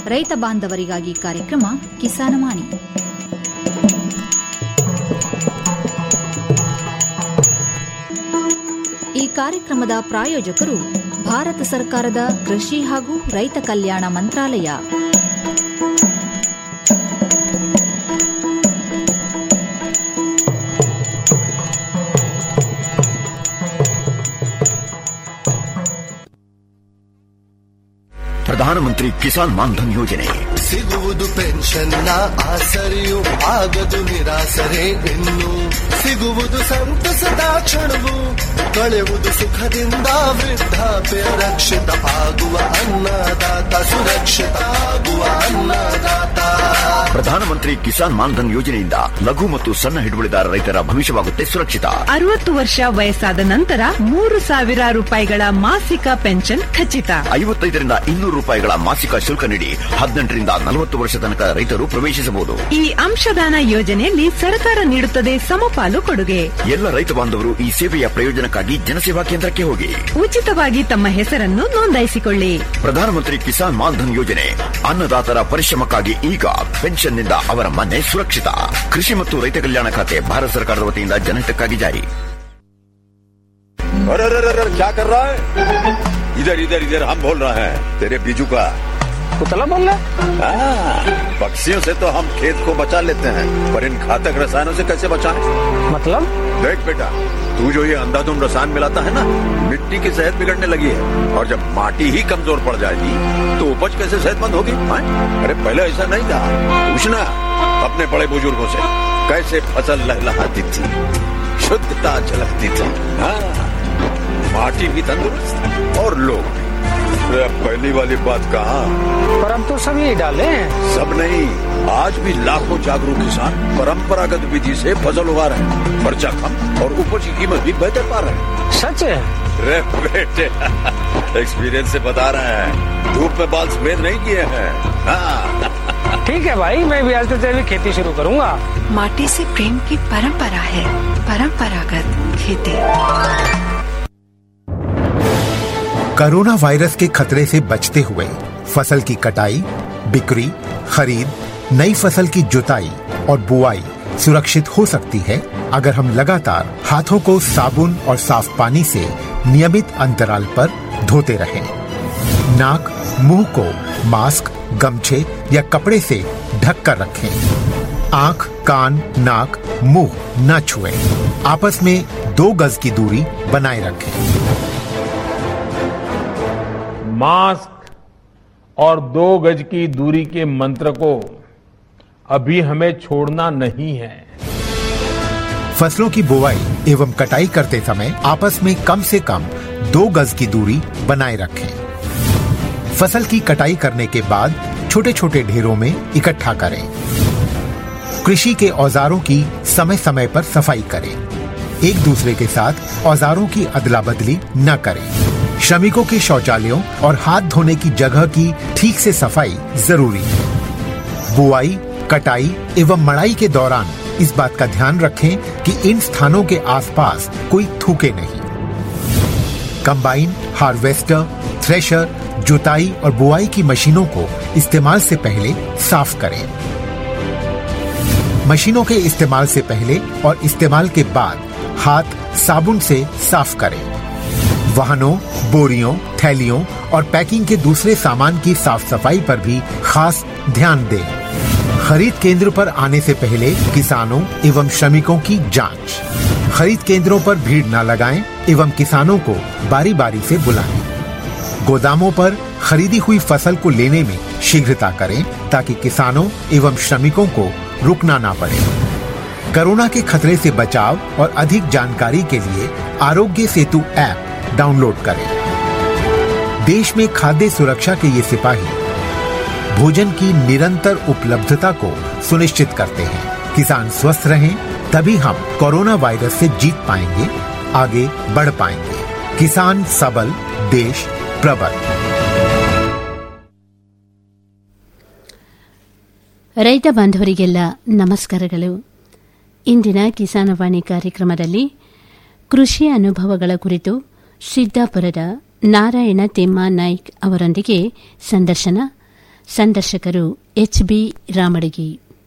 ರೈತ ಬಾಂಧವರಿಗಾಗಿ ಕಾರ್ಯಕ್ರಮ ಕಿಸಾನವಾಣಿ ಈ ಕಾರ್ಯಕ್ರಮದ ಪ್ರಾಯೋಜಕರು ಭಾರತ ಸರ್ಕಾರದ ಕೃಷಿ ಹಾಗೂ ರೈತ ಕಲ್ಯಾಣ ಮಂತ್ರಾಲಯ ಪ್ರಧಾನಮಂತ್ರಿ ಕಿಸಾನ್ ಮಾನ್ಧನ್ ಯೋಜನೆ ಸಿಗುವುದು ಪೆನ್ಷನ್ನ ಆಸರೆಯು ಆಗದು ನಿರಾಸರೆ ಇನ್ನು ಸಿಗುವುದು ಸಂತಸದ ಕ್ಷಣವು ಕಳೆಯುವುದು ಸುಖದಿಂದ ವೃದ್ಧಾಪ್ಯ ರಕ್ಷಿತ ಆಗುವ ಅನ್ನದಾತ ಸುರಕ್ಷಿತ ಆಗುವ ಅನ್ನದಾತ ಪ್ರಧಾನಮಂತ್ರಿ ಕಿಸಾನ್ ಮಾನ್ಧನ್ ಯೋಜನೆಯಿಂದ ಲಘು ಮತ್ತು ಸಣ್ಣ ಹಿಡುವಳಿದಾರ ರೈತರ ಭವಿಷ್ಯವಾಗುತ್ತೆ ಸುರಕ್ಷಿತ ಅರವತ್ತು ವರ್ಷ ವಯಸ್ಸಾದ ನಂತರ ಮೂರು ಸಾವಿರ ರೂಪಾಯಿಗಳ ಮಾಸಿಕ ಪೆನ್ಷನ್ ಖಚಿತ ಐವತ್ತೈದರಿಂದ ಇನ್ನೂರು ರೂಪಾಯಿಗಳ ಮಾಸಿಕ ಶುಲ್ಕ ನೀಡಿ ಹದಿನೆಂಟರಿಂದ ನಲವತ್ತು ವರ್ಷ ತನಕ ರೈತರು ಪ್ರವೇಶಿಸಬಹುದು ಈ ಅಂಶದಾನ ಯೋಜನೆಯಲ್ಲಿ ಸರ್ಕಾರ ನೀಡುತ್ತದೆ ಸಮಪಾಲು ಕೊಡುಗೆ ಎಲ್ಲ ರೈತ ಬಾಂಧವರು ಈ ಸೇವೆಯ ಪ್ರಯೋಜನಕ್ಕಾಗಿ ಜನಸೇವಾ ಕೇಂದ್ರಕ್ಕೆ ಹೋಗಿ ಉಚಿತವಾಗಿ ತಮ್ಮ ಹೆಸರನ್ನು ನೋಂದಾಯಿಸಿಕೊಳ್ಳಿ ಪ್ರಧಾನಮಂತ್ರಿ ಕಿಸಾನ್ ಮಾನ್ಧನ್ ಯೋಜನೆ ಅನ್ನದಾತರ ಪರಿಶ್ರಮಕ್ಕಾಗಿ ಈಗ ಪೆನ್ಷನ್ನಿಂದ ಅವರ ಮನೆ ಸುರಕ್ಷಿತ ಕೃಷಿ ಮತ್ತು ರೈತ ಕಲ್ಯಾಣ ಖಾತೆ ಭಾರತ ಸರ್ಕಾರದ ವತಿಯಿಂದ ಜನಹಿತಕ್ಕಾಗಿ ಜಾರಿ अरे अरे अरे क्या कर रहा है इधर इधर इधर हम बोल रहे हैं तेरे बीजू का पुतला बोल रहा हाँ, पक्षियों से तो हम खेत को बचा लेते हैं पर इन घातक रसायनों से कैसे बचाएं? मतलब देख बेटा तू जो ये अंधाधुंध रसायन मिलाता है ना मिट्टी की सेहत बिगड़ने लगी है और जब माटी ही कमजोर पड़ जाएगी तो उपज कैसे सेहतमंद होगी हाँ? अरे पहले ऐसा नहीं था पूछना अपने बड़े बुजुर्गों से कैसे फसल लहलहाती थी शुद्धता झलकती थी हाँ माटी भी तंदुरुस्त और लोग भी अरे अब पहली वाली बात कहा पर अब तो सब यही डाले हैं सब नहीं आज भी लाखों जागरूक किसान परंपरागत विधि से फसल उगा रहे हैं खर्चा कम और उपज की कीमत भी बेहतर पा रहे हैं सच है रे बेटे एक्सपीरियंस से बता रहे हैं धूप में बाल सफेद नहीं किए हैं हाँ ठीक है भाई मैं भी आज से जैविक खेती शुरू करूंगा माटी से प्रेम की परंपरा है परंपरागत खेती कोरोना वायरस के खतरे से बचते हुए फसल की कटाई बिक्री खरीद नई फसल की जुताई और बुआई सुरक्षित हो सकती है अगर हम लगातार हाथों को साबुन और साफ पानी से नियमित अंतराल पर धोते रहें। नाक मुंह को मास्क गमछे या कपड़े से ढक कर रखें आंख कान नाक मुंह न छुएं। आपस में दो गज की दूरी बनाए रखें मास्क और दो गज की दूरी के मंत्र को अभी हमें छोड़ना नहीं है फसलों की बुवाई एवं कटाई करते समय आपस में कम से कम दो गज की दूरी बनाए रखें फसल की कटाई करने के बाद छोटे छोटे ढेरों में इकट्ठा करें कृषि के औजारों की समय समय पर सफाई करें एक दूसरे के साथ औजारों की अदला बदली न करें श्रमिकों के शौचालयों और हाथ धोने की जगह की ठीक से सफाई जरूरी है बुआई कटाई एवं मड़ाई के दौरान इस बात का ध्यान रखें कि इन स्थानों के आसपास कोई थूके नहीं कंबाइन हार्वेस्टर थ्रेशर जुताई और बुआई की मशीनों को इस्तेमाल से पहले साफ करें मशीनों के इस्तेमाल से पहले और इस्तेमाल के बाद हाथ साबुन से साफ करें वाहनों बोरियों थैलियों और पैकिंग के दूसरे सामान की साफ सफाई पर भी खास ध्यान दें खरीद केंद्र पर आने से पहले किसानों एवं श्रमिकों की जांच खरीद केंद्रों पर भीड़ न लगाएं एवं किसानों को बारी बारी से बुलाएं गोदामों पर खरीदी हुई फसल को लेने में शीघ्रता करें ताकि किसानों एवं श्रमिकों को रुकना ना पड़े कोरोना के खतरे से बचाव और अधिक जानकारी के लिए आरोग्य सेतु ऐप डाउनलोड करें देश में खाद्य सुरक्षा के ये सिपाही भोजन की निरंतर उपलब्धता को सुनिश्चित करते हैं किसान स्वस्थ रहें तभी हम कोरोना वायरस से जीत पाएंगे आगे बढ़ पाएंगे किसान सबल देश प्रबल ರೈತ ಬಾಂಧವರಿಗೆಲ್ಲ ನಮಸ್ಕಾರಗಳು ಇಂದಿನ ಕಿಸಾನವಾಣಿ ಕಾರ್ಯಕ್ರಮದಲ್ಲಿ ಕೃಷಿ ಅನುಭವಗಳ ಕುರಿತು ಸಿದ್ದಾಪುರದ ನಾರಾಯಣ ತಿಮ್ಮ ನಾಯ್ಕ್ ಅವರೊಂದಿಗೆ ಸಂದರ್ಶನ ಸಂದರ್ಶಕರು ಎಚ್ ಬಿ ರಾಮಡಿಗಿ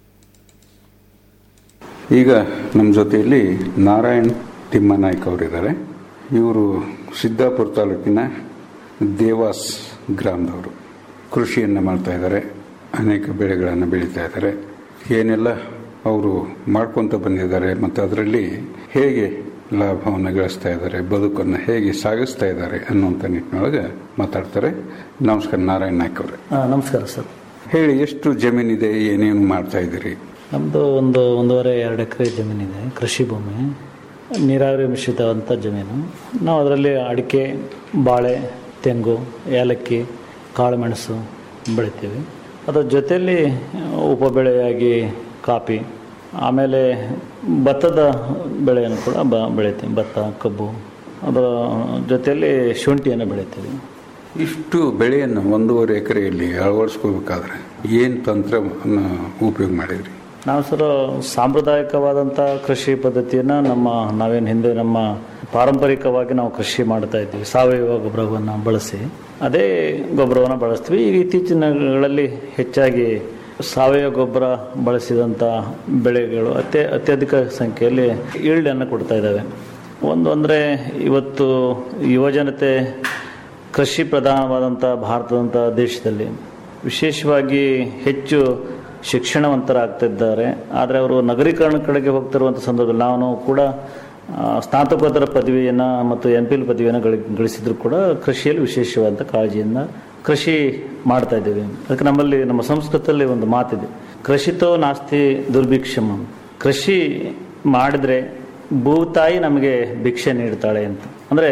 ಈಗ ನಮ್ಮ ಜೊತೆಯಲ್ಲಿ ನಾರಾಯಣ್ ತಿಮ್ಮನಾಯ್ಕ ಅವರಿದ್ದಾರೆ ಇವರು ಸಿದ್ದಾಪುರ ತಾಲೂಕಿನ ದೇವಾಸ್ ಗ್ರಾಮದವರು ಕೃಷಿಯನ್ನು ಮಾಡ್ತಾ ಇದ್ದಾರೆ ಅನೇಕ ಬೆಳೆಗಳನ್ನು ಬೆಳೀತಾ ಇದ್ದಾರೆ ಏನೆಲ್ಲ ಅವರು ಮಾಡ್ಕೊತ ಬಂದಿದ್ದಾರೆ ಮತ್ತು ಅದರಲ್ಲಿ ಹೇಗೆ ಲಾಭವನ್ನು ಗಳಿಸ್ತಾ ಇದ್ದಾರೆ ಬದುಕನ್ನು ಹೇಗೆ ಸಾಗಿಸ್ತಾ ಇದ್ದಾರೆ ಅನ್ನುವಂಥ ನಿಟ್ಟಿನೊಳಗೆ ಮಾತಾಡ್ತಾರೆ ನಮಸ್ಕಾರ ನಾರಾಯಣ್ ನಾಯ್ಕ ಅವರೇ ನಮಸ್ಕಾರ ಸರ್ ಹೇಳಿ ಎಷ್ಟು ಜಮೀನಿದೆ ಏನೇನು ಮಾಡ್ತಾ ಇದ್ದೀರಿ ನಮ್ಮದು ಒಂದು ಒಂದೂವರೆ ಎರಡು ಎಕರೆ ಜಮೀನಿದೆ ಕೃಷಿ ಭೂಮಿ ನೀರಾವರಿ ಮಿಶ್ರಿತವಂಥ ಜಮೀನು ನಾವು ಅದರಲ್ಲಿ ಅಡಿಕೆ ಬಾಳೆ ತೆಂಗು ಏಲಕ್ಕಿ ಕಾಳುಮೆಣಸು ಬೆಳಿತೀವಿ ಅದರ ಜೊತೆಯಲ್ಲಿ ಉಪಬೆಳೆಯಾಗಿ ಕಾಫಿ ಆಮೇಲೆ ಭತ್ತದ ಬೆಳೆಯನ್ನು ಕೂಡ ಬ ಬೆಳಿತೀವಿ ಭತ್ತ ಕಬ್ಬು ಅದರ ಜೊತೆಯಲ್ಲಿ ಶುಂಠಿಯನ್ನು ಬೆಳಿತೀವಿ ಇಷ್ಟು ಬೆಳೆಯನ್ನು ಒಂದೂವರೆ ಎಕರೆಯಲ್ಲಿ ಅಳವಡಿಸ್ಕೋಬೇಕಾದ್ರೆ ಏನು ತಂತ್ರವನ್ನು ಉಪಯೋಗ ಮಾಡಿದ್ರಿ ನಾವು ಸರ್ ಸಾಂಪ್ರದಾಯಿಕವಾದಂಥ ಕೃಷಿ ಪದ್ಧತಿಯನ್ನು ನಮ್ಮ ನಾವೇನು ಹಿಂದೆ ನಮ್ಮ ಪಾರಂಪರಿಕವಾಗಿ ನಾವು ಕೃಷಿ ಮಾಡ್ತಾ ಇದ್ದೀವಿ ಸಾವಯವ ಗೊಬ್ಬರವನ್ನು ಬಳಸಿ ಅದೇ ಗೊಬ್ಬರವನ್ನು ಬಳಸ್ತೀವಿ ಈಗ ಇತ್ತೀಚಿನ ದಿನಗಳಲ್ಲಿ ಹೆಚ್ಚಾಗಿ ಸಾವಯವ ಗೊಬ್ಬರ ಬಳಸಿದಂಥ ಬೆಳೆಗಳು ಅತ್ಯ ಅತ್ಯಧಿಕ ಸಂಖ್ಯೆಯಲ್ಲಿ ಈಲ್ಡನ್ನು ಕೊಡ್ತಾ ಇದ್ದಾವೆ ಒಂದು ಅಂದರೆ ಇವತ್ತು ಯುವಜನತೆ ಕೃಷಿ ಪ್ರಧಾನವಾದಂಥ ಭಾರತದಂಥ ದೇಶದಲ್ಲಿ ವಿಶೇಷವಾಗಿ ಹೆಚ್ಚು ಶಿಕ್ಷಣವಂತರಾಗ್ತಿದ್ದಾರೆ ಆದರೆ ಅವರು ನಗರೀಕರಣ ಕಡೆಗೆ ಹೋಗ್ತಿರುವಂಥ ಸಂದರ್ಭದಲ್ಲಿ ನಾವು ಕೂಡ ಆ, ಸ್ನಾತಕೋತ್ತರ ಪದವಿಯನ್ನು ಮತ್ತು ಎಂ ಪಿ ಎಲ್ ಪದವಿಯನ್ನು ಗಳ ಗಳಿಸಿದ್ರು ಕೂಡ ಕೃಷಿಯಲ್ಲಿ ವಿಶೇಷವಾದಂಥ ಕಾಳಜಿಯಿಂದ ಕೃಷಿ ಮಾಡ್ತಾ ಇದ್ದೀವಿ ಅದಕ್ಕೆ ನಮ್ಮಲ್ಲಿ ನಮ್ಮ ಸಂಸ್ಕೃತದಲ್ಲಿ ಒಂದು ಮಾತಿದೆ ಕೃಷಿತೋ ನಾಸ್ತಿ ದುರ್ಭಿಕ್ಷಮ ಕೃಷಿ ಮಾಡಿದ್ರೆ ಭೂತಾಯಿ ನಮಗೆ ಭಿಕ್ಷೆ ನೀಡ್ತಾಳೆ ಅಂತ ಅಂದರೆ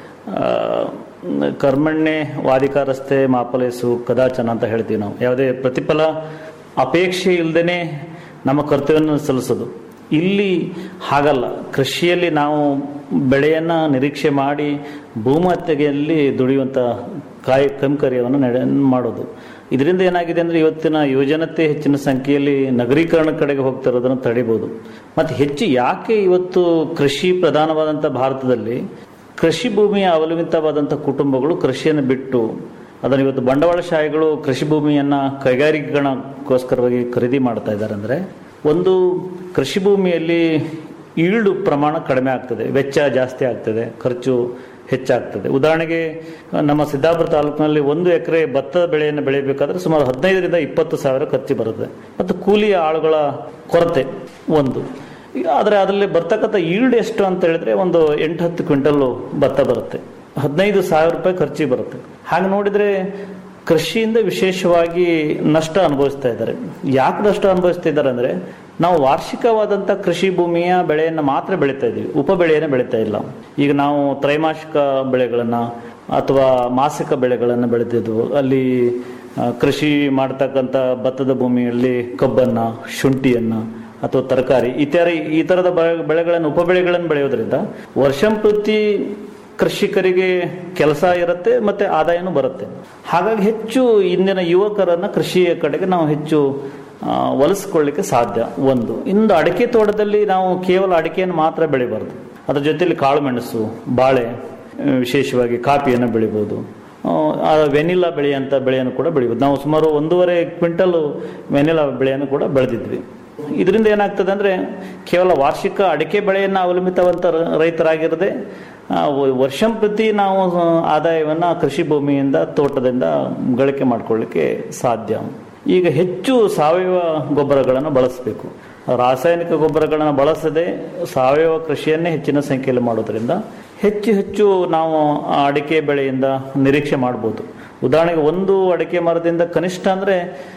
ಕರ್ಮಣ್ಣೆ ವಾದಿಕಾರಸ್ತೆ ಮಾಪಲೇಸು ಕದಾಚನ ಅಂತ ಹೇಳ್ತೀವಿ ನಾವು ಯಾವುದೇ ಪ್ರತಿಫಲ ಅಪೇಕ್ಷೆ ಇಲ್ಲದೇ ನಮ್ಮ ಕರ್ತವ್ಯವನ್ನು ಸಲ್ಲಿಸೋದು ಇಲ್ಲಿ ಹಾಗಲ್ಲ ಕೃಷಿಯಲ್ಲಿ ನಾವು ಬೆಳೆಯನ್ನು ನಿರೀಕ್ಷೆ ಮಾಡಿ ಭೂಮತ್ತೆಗೆಯಲ್ಲಿ ದುಡಿಯುವಂಥ ಕಾಯಿ ಕೈಂಕರ್ಯವನ್ನು ನಡೆ ಮಾಡೋದು ಇದರಿಂದ ಏನಾಗಿದೆ ಅಂದರೆ ಇವತ್ತಿನ ಯುವಜನತೆ ಹೆಚ್ಚಿನ ಸಂಖ್ಯೆಯಲ್ಲಿ ನಗರೀಕರಣ ಕಡೆಗೆ ಹೋಗ್ತಿರೋದನ್ನು ತಡಿಬೋದು ಮತ್ತು ಹೆಚ್ಚು ಯಾಕೆ ಇವತ್ತು ಕೃಷಿ ಪ್ರಧಾನವಾದಂಥ ಭಾರತದಲ್ಲಿ ಕೃಷಿ ಭೂಮಿಯ ಅವಲಂಬಿತವಾದಂಥ ಕುಟುಂಬಗಳು ಕೃಷಿಯನ್ನು ಬಿಟ್ಟು ಅದನ್ನು ಇವತ್ತು ಬಂಡವಾಳಶಾಹಿಗಳು ಕೃಷಿ ಭೂಮಿಯನ್ನು ಕೈಗಾರಿಕೆಗಳಕ್ಕೋಸ್ಕರವಾಗಿ ಖರೀದಿ ಮಾಡ್ತಾ ಇದ್ದಾರೆ ಅಂದರೆ ಒಂದು ಕೃಷಿ ಭೂಮಿಯಲ್ಲಿ ಈಲ್ಡು ಪ್ರಮಾಣ ಕಡಿಮೆ ಆಗ್ತದೆ ವೆಚ್ಚ ಜಾಸ್ತಿ ಆಗ್ತದೆ ಖರ್ಚು ಹೆಚ್ಚಾಗ್ತದೆ ಉದಾಹರಣೆಗೆ ನಮ್ಮ ಸಿದ್ದಾಪುರ ತಾಲೂಕಿನಲ್ಲಿ ಒಂದು ಎಕರೆ ಭತ್ತದ ಬೆಳೆಯನ್ನು ಬೆಳೆಯಬೇಕಾದ್ರೆ ಸುಮಾರು ಹದಿನೈದರಿಂದ ಇಪ್ಪತ್ತು ಸಾವಿರ ಖರ್ಚು ಬರುತ್ತೆ ಮತ್ತು ಕೂಲಿಯ ಆಳುಗಳ ಕೊರತೆ ಒಂದು ಆದರೆ ಅದರಲ್ಲಿ ಬರ್ತಕ್ಕಂಥ ಈಲ್ಡ್ ಎಷ್ಟು ಅಂತ ಹೇಳಿದ್ರೆ ಒಂದು ಎಂಟು ಹತ್ತು ಕ್ವಿಂಟಲ್ಲು ಭತ್ತ ಬರುತ್ತೆ ಹದಿನೈದು ಸಾವಿರ ರೂಪಾಯಿ ಖರ್ಚಿಗೆ ಬರುತ್ತೆ ಹಾಗೆ ನೋಡಿದರೆ ಕೃಷಿಯಿಂದ ವಿಶೇಷವಾಗಿ ನಷ್ಟ ಅನುಭವಿಸ್ತಾ ಇದ್ದಾರೆ ಯಾಕೆ ನಷ್ಟ ಅನುಭವಿಸ್ತಾ ಇದ್ದಾರೆ ಅಂದರೆ ನಾವು ವಾರ್ಷಿಕವಾದಂಥ ಕೃಷಿ ಭೂಮಿಯ ಬೆಳೆಯನ್ನು ಮಾತ್ರ ಬೆಳೀತಾ ಇದ್ದೀವಿ ಉಪ ಬೆಳೆಯನ್ನು ಬೆಳೀತಾ ಇಲ್ಲ ಈಗ ನಾವು ತ್ರೈಮಾಸಿಕ ಬೆಳೆಗಳನ್ನು ಅಥವಾ ಮಾಸಿಕ ಬೆಳೆಗಳನ್ನು ಬೆಳೆದಿದ್ವು ಅಲ್ಲಿ ಆ, ಕೃಷಿ ಮಾಡ್ತಕ್ಕಂಥ ಭತ್ತದ ಭೂಮಿಯಲ್ಲಿ ಕಬ್ಬನ್ನು ಶುಂಠಿಯನ್ನು ಅಥವಾ ತರಕಾರಿ ಇತರ ಈ ಥರದ ಬೆ- ಬೆಳೆಗಳನ್ನು ಉಪಬೆಳೆಗಳನ್ನು ಬೆಳೆಯೋದ್ರಿಂದ ವರ್ಷಂಪ್ರತಿ ಕೃಷಿಕರಿಗೆ ಕೆಲಸ ಇರುತ್ತೆ ಮತ್ತೆ ಆದಾಯನೂ ಬರುತ್ತೆ ಹಾಗಾಗಿ ಹೆಚ್ಚು ಇಂದಿನ ಯುವಕರನ್ನ ಕೃಷಿಯ ಕಡೆಗೆ ನಾವು ಹೆಚ್ಚು ಆ, ಒಲಿಸ್ಕೊಳ್ಳಿಕ್ಕೆ ಸಾಧ್ಯ ಒಂದು ಇಂದು ಅಡಿಕೆ ತೋಟದಲ್ಲಿ ನಾವು ಕೇವಲ ಅಡಿಕೆಯನ್ನು ಮಾತ್ರ ಬೆಳಿಬಾರ್ದು ಅದ್ರ ಜೊತೆಲಿ ಕಾಳುಮೆಣಸು ಬಾಳೆ ಆ, ವಿಶೇಷವಾಗಿ ಕಾಫಿಯನ್ನು ಬೆಳಿಬೋದು ಆ, ಆ ವೆನಿಲಾ ಬೆಳೆಯಂಥ ಬೆಳೆಯನ್ನು ಕೂಡ ಬೆಳಿಬೋದು ನಾವು ಸುಮಾರು ಒಂದೂವರೆ ಕ್ವಿಂಟಲ್ ವೆನಿಲಾ ಬೆಳೆಯನ್ನು ಕೂಡ ಬೆಳೆದಿದ್ವಿ ಇದರಿಂದ ಏನಾಗ್ತದೆ ಅಂದರೆ ಕೇವಲ ವಾರ್ಷಿಕ ಅಡಿಕೆ ಬೆಳೆಯನ್ನು ಅವಲಂಬಿತವಂತ ರ- ರೈತರಾಗಿರದೆ ಆ, ವ- ವರ್ಷಂಪ್ರತಿ ನಾವು ಆದಾಯವನ್ನು ಕೃಷಿ ಭೂಮಿಯಿಂದ ತೋಟದಿಂದ ಗಳಿಕೆ ಮಾಡಿಕೊಳ್ಳಿಕ್ಕೆ ಸಾಧ್ಯ ಈಗ ಹೆಚ್ಚು ಸಾವಯವ ಗೊಬ್ಬರಗಳನ್ನು ಬಳಸಬೇಕು ರಾಸಾಯನಿಕ ಗೊಬ್ಬರಗಳನ್ನು ಬಳಸದೆ ಸಾವಯವ ಕೃಷಿಯನ್ನೇ ಹೆಚ್ಚಿನ ಸಂಖ್ಯೆಯಲ್ಲಿ ಮಾಡೋದ್ರಿಂದ ಹೆಚ್ಚು ಹೆಚ್ಚು ನಾವು ಆ ಅಡಿಕೆ ಬೆಳೆಯಿಂದ ನಿರೀಕ್ಷೆ ಮಾಡ್ಬೋದು ಉದಾಹರಣೆಗೆ ಒಂದು ಅಡಿಕೆ ಮರದಿಂದ ಕನಿಷ್ಠ ಅಂದರೆ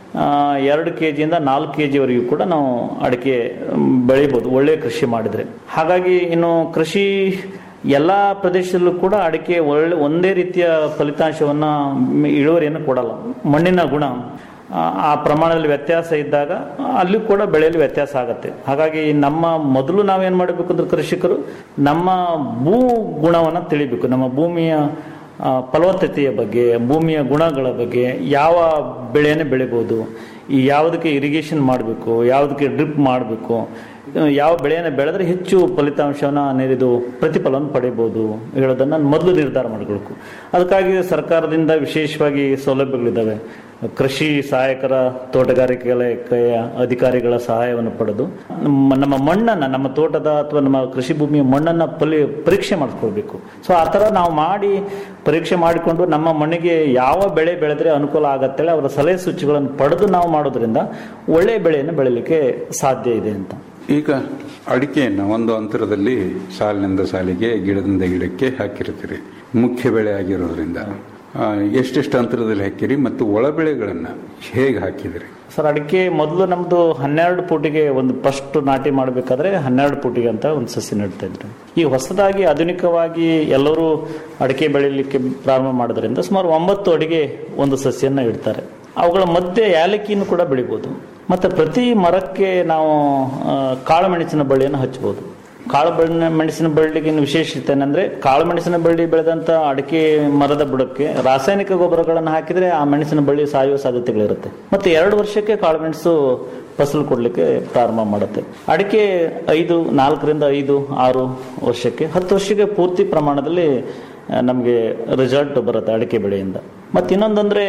ಎರಡು ಕೆ ಜಿಯಿಂದ ನಾಲ್ಕು ಕೆ ಜಿವರೆಗೂ ಕೂಡ ನಾವು ಅಡಿಕೆ ಮ್, ಬೆಳಿಬೋದು ಒಳ್ಳೆಯ ಕೃಷಿ ಮಾಡಿದರೆ ಹಾಗಾಗಿ ಇನ್ನು ಕೃಷಿ ಎಲ್ಲ ಪ್ರದೇಶದಲ್ಲೂ ಕೂಡ ಅಡಿಕೆ ಒಳ್ಳೆ ಒಂದೇ ರೀತಿಯ ಫಲಿತಾಂಶವನ್ನು ಮ್, ಇಳುವರಿಯನ್ನು ಕೊಡಲ್ಲ ಮಣ್ಣಿನ ಗುಣ ಆ, ಆ ಪ್ರಮಾಣದಲ್ಲಿ ವ್ಯತ್ಯಾಸ ಇದ್ದಾಗ ಅಲ್ಲಿ ಕೂಡ ಬೆಳೆಯಲ್ಲಿ ವ್ಯತ್ಯಾಸ ಆಗುತ್ತೆ ಹಾಗಾಗಿ ನಮ್ಮ ಮೊದಲು ನಾವೇನು ಮಾಡಬೇಕು ಅಂದ್ರೆ ಕೃಷಿಕರು ನಮ್ಮ ಭೂ ಗುಣವನ್ನು ತಿಳಿಬೇಕು ನಮ್ಮ ಭೂಮಿಯ ಆ, ಫಲವತ್ತತೆಯ ಬಗ್ಗೆ ಭೂಮಿಯ ಗುಣಗಳ ಬಗ್ಗೆ ಯಾವ ಬೆಳೆಯನ್ನು ಬೆಳಿಬೋದು ಈ ಯಾವುದಕ್ಕೆ ಇರಿಗೇಷನ್ ಮಾಡಬೇಕು ಯಾವುದಕ್ಕೆ ಡ್ರಿಪ್ ಮಾಡಬೇಕು ಯಾವ ಬೆಳೆಯನ್ನು ಬೆಳೆದ್ರೆ ಹೆಚ್ಚು ಫಲಿತಾಂಶವನ್ನು ನೀಡಿದು ಪ್ರತಿಫಲವನ್ನು ಪಡಿಬೋದು ಹೇಳೋದನ್ನು ಮೊದಲು ನಿರ್ಧಾರ ಮಾಡಬೇಕು ಅದಕ್ಕಾಗಿ ಸರ್ಕಾರದಿಂದ ವಿಶೇಷವಾಗಿ ಸೌಲಭ್ಯಗಳಿದ್ದಾವೆ ಕೃಷಿ ಸಹಾಯಕರ ತೋಟಗಾರಿಕೆ ಇಲಾಖೆಯ ಅಧಿಕಾರಿಗಳ ಸಹಾಯವನ್ನು ಪಡೆದು ನಮ್ಮ ನಮ್ಮ ಮಣ್ಣನ್ನು ನಮ್ಮ ತೋಟದ ಅಥವಾ ನಮ್ಮ ಕೃಷಿ ಭೂಮಿಯ ಮಣ್ಣನ್ನು ಪಲಿ ಪರೀಕ್ಷೆ ಮಾಡಿಸ್ಕೊಳ್ಬೇಕು ಸೊ ಆ ಥರ ನಾವು ಮಾಡಿ ಪರೀಕ್ಷೆ ಮಾಡಿಕೊಂಡು ನಮ್ಮ ಮಣ್ಣಿಗೆ ಯಾವ ಬೆಳೆ ಬೆಳೆದ್ರೆ ಅನುಕೂಲ ಆಗತ್ತೇಳಿ ಅವರ ಸಲಹೆ ಸೂಚಿಗಳನ್ನು ಪಡೆದು ನಾವು ಮಾಡೋದ್ರಿಂದ ಒಳ್ಳೆಯ ಬೆಳೆಯನ್ನು ಬೆಳಿಲಿಕ್ಕೆ ಸಾಧ್ಯ ಇದೆ ಅಂತ ಈಗ ಅಡಿಕೆಯನ್ನು ಒಂದು ಅಂತರದಲ್ಲಿ ಸಾಲಿನಿಂದ ಸಾಲಿಗೆ ಗಿಡದಿಂದ ಗಿಡಕ್ಕೆ ಹಾಕಿರ್ತೀರಿ ಮುಖ್ಯ ಬೆಳೆ ಆಗಿರೋದ್ರಿಂದ ಆ, ಎಷ್ಟೆಷ್ಟು ಅಂತರದಲ್ಲಿ ಹಾಕಿರಿ ಮತ್ತು ಒಳ ಬೆಳೆಗಳನ್ನು ಹೇಗೆ ಹಾಕಿದಿರಿ ಸರ್ ಅಡಿಕೆ ಮೊದಲು ನಮ್ದು ಹನ್ನೆರಡು ಫೂಟಿಗೆ ಒಂದು ಫಸ್ಟ್ ನಾಟಿ ಮಾಡಬೇಕಾದ್ರೆ ಹನ್ನೆರಡು ಫೂಟಿಗೆ ಅಂತ ಒಂದು ಸಸಿ ನೆಡ್ತಾ ಇದ್ರು ಈಗ ಹೊಸದಾಗಿ ಆಧುನಿಕವಾಗಿ ಎಲ್ಲರೂ ಅಡಿಕೆ ಬೆಳೀಲಿಕ್ಕೆ ಪ್ರಾರಂಭ ಮಾಡೋದ್ರಿಂದ ಸುಮಾರು ಒಂಬತ್ತು ಅಡಿಗೆ ಒಂದು ಸಸಿಯನ್ನ ಇಡ್ತಾರೆ ಅವುಗಳ ಮಧ್ಯೆ ಏಲಕ್ಕಿನೂ ಕೂಡ ಬೆಳಿಬೋದು ಮತ್ತೆ ಪ್ರತಿ ಮರಕ್ಕೆ ನಾವು ಆ, ಕಾಳು ಮೆಣಸಿನ ಬಳ್ಳಿಯನ್ನು ಹಚ್ಚಬಹುದು ಕಾಳು ಬಣ್ಣ ಮೆಣಸಿನ ಬಳ್ಳಿಗೆ ವಿಶೇಷತೆ ಏನಂದ್ರೆ ಕಾಳು ಮೆಣಸಿನ ಬಳ್ಳಿ ಬೆಳೆದಂತ ಅಡಿಕೆ ಮರದ ಬುಡಕ್ಕೆ ರಾಸಾಯನಿಕ ಗೊಬ್ಬರಗಳನ್ನು ಹಾಕಿದ್ರೆ ಆ ಮೆಣಸಿನ ಬಳ್ಳಿ ಸಾಯುವ ಸಾಧ್ಯತೆಗಳಿರುತ್ತೆ ಮತ್ತೆ ಎರಡು ವರ್ಷಕ್ಕೆ ಕಾಳು ಮೆಣಸು ಫಸಲು ಕೊಡ್ಲಿಕ್ಕೆ ಪ್ರಾರಂಭ ಮಾಡುತ್ತೆ ಅಡಿಕೆ ಐದು ನಾಲ್ಕರಿಂದ ಐದು ಆರು ವರ್ಷಕ್ಕೆ ಹತ್ತು ವರ್ಷಕ್ಕೆ ಪೂರ್ತಿ ಪ್ರಮಾಣದಲ್ಲಿ ನಮಗೆ ರಿಸಲ್ಟ್ ಬರುತ್ತೆ ಅಡಿಕೆ ಬೆಳೆಯಿಂದ ಮತ್ತೆ ಇನ್ನೊಂದಂದ್ರೆ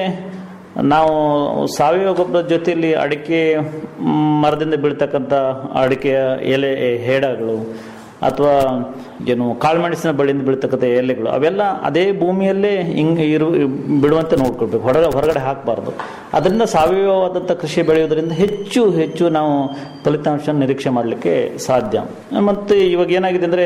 ನಾವು ಸಾವಯವ ಗೊಬ್ಬರದ ಜೊತೆಯಲ್ಲಿ ಅಡಿಕೆ ಮ್, ಮರದಿಂದ ಬೀಳ್ತಕ್ಕಂಥ ಅಡಿಕೆಯ ಎಲೆ ಹೇಡಗಳು ಅಥವಾ ಏನು ಕಾಳುಮೆಣಸಿನ ಬಳ್ಳಿಯಿಂದ ಬೀಳ್ತಕ್ಕಂಥ ಎಲೆಗಳು ಅವೆಲ್ಲ ಅದೇ ಭೂಮಿಯಲ್ಲೇ ಹಿಂಗೆ ಇರು ಬಿಡುವಂತೆ ನೋಡ್ಕೊಳ್ಬೇಕು ಹೊರಗಡೆ ಹೊರಗಡೆ ಹಾಕಬಾರ್ದು ಅದರಿಂದ ಸಾವಯವವಾದಂಥ ಕೃಷಿ ಬೆಳೆಯೋದ್ರಿಂದ ಹೆಚ್ಚು ಹೆಚ್ಚು ನಾವು ಫಲಿತಾಂಶ ನಿರೀಕ್ಷೆ ಮಾಡಲಿಕ್ಕೆ ಸಾಧ್ಯ ಮತ್ತು ಇವಾಗ ಏನಾಗಿದೆ ಅಂದರೆ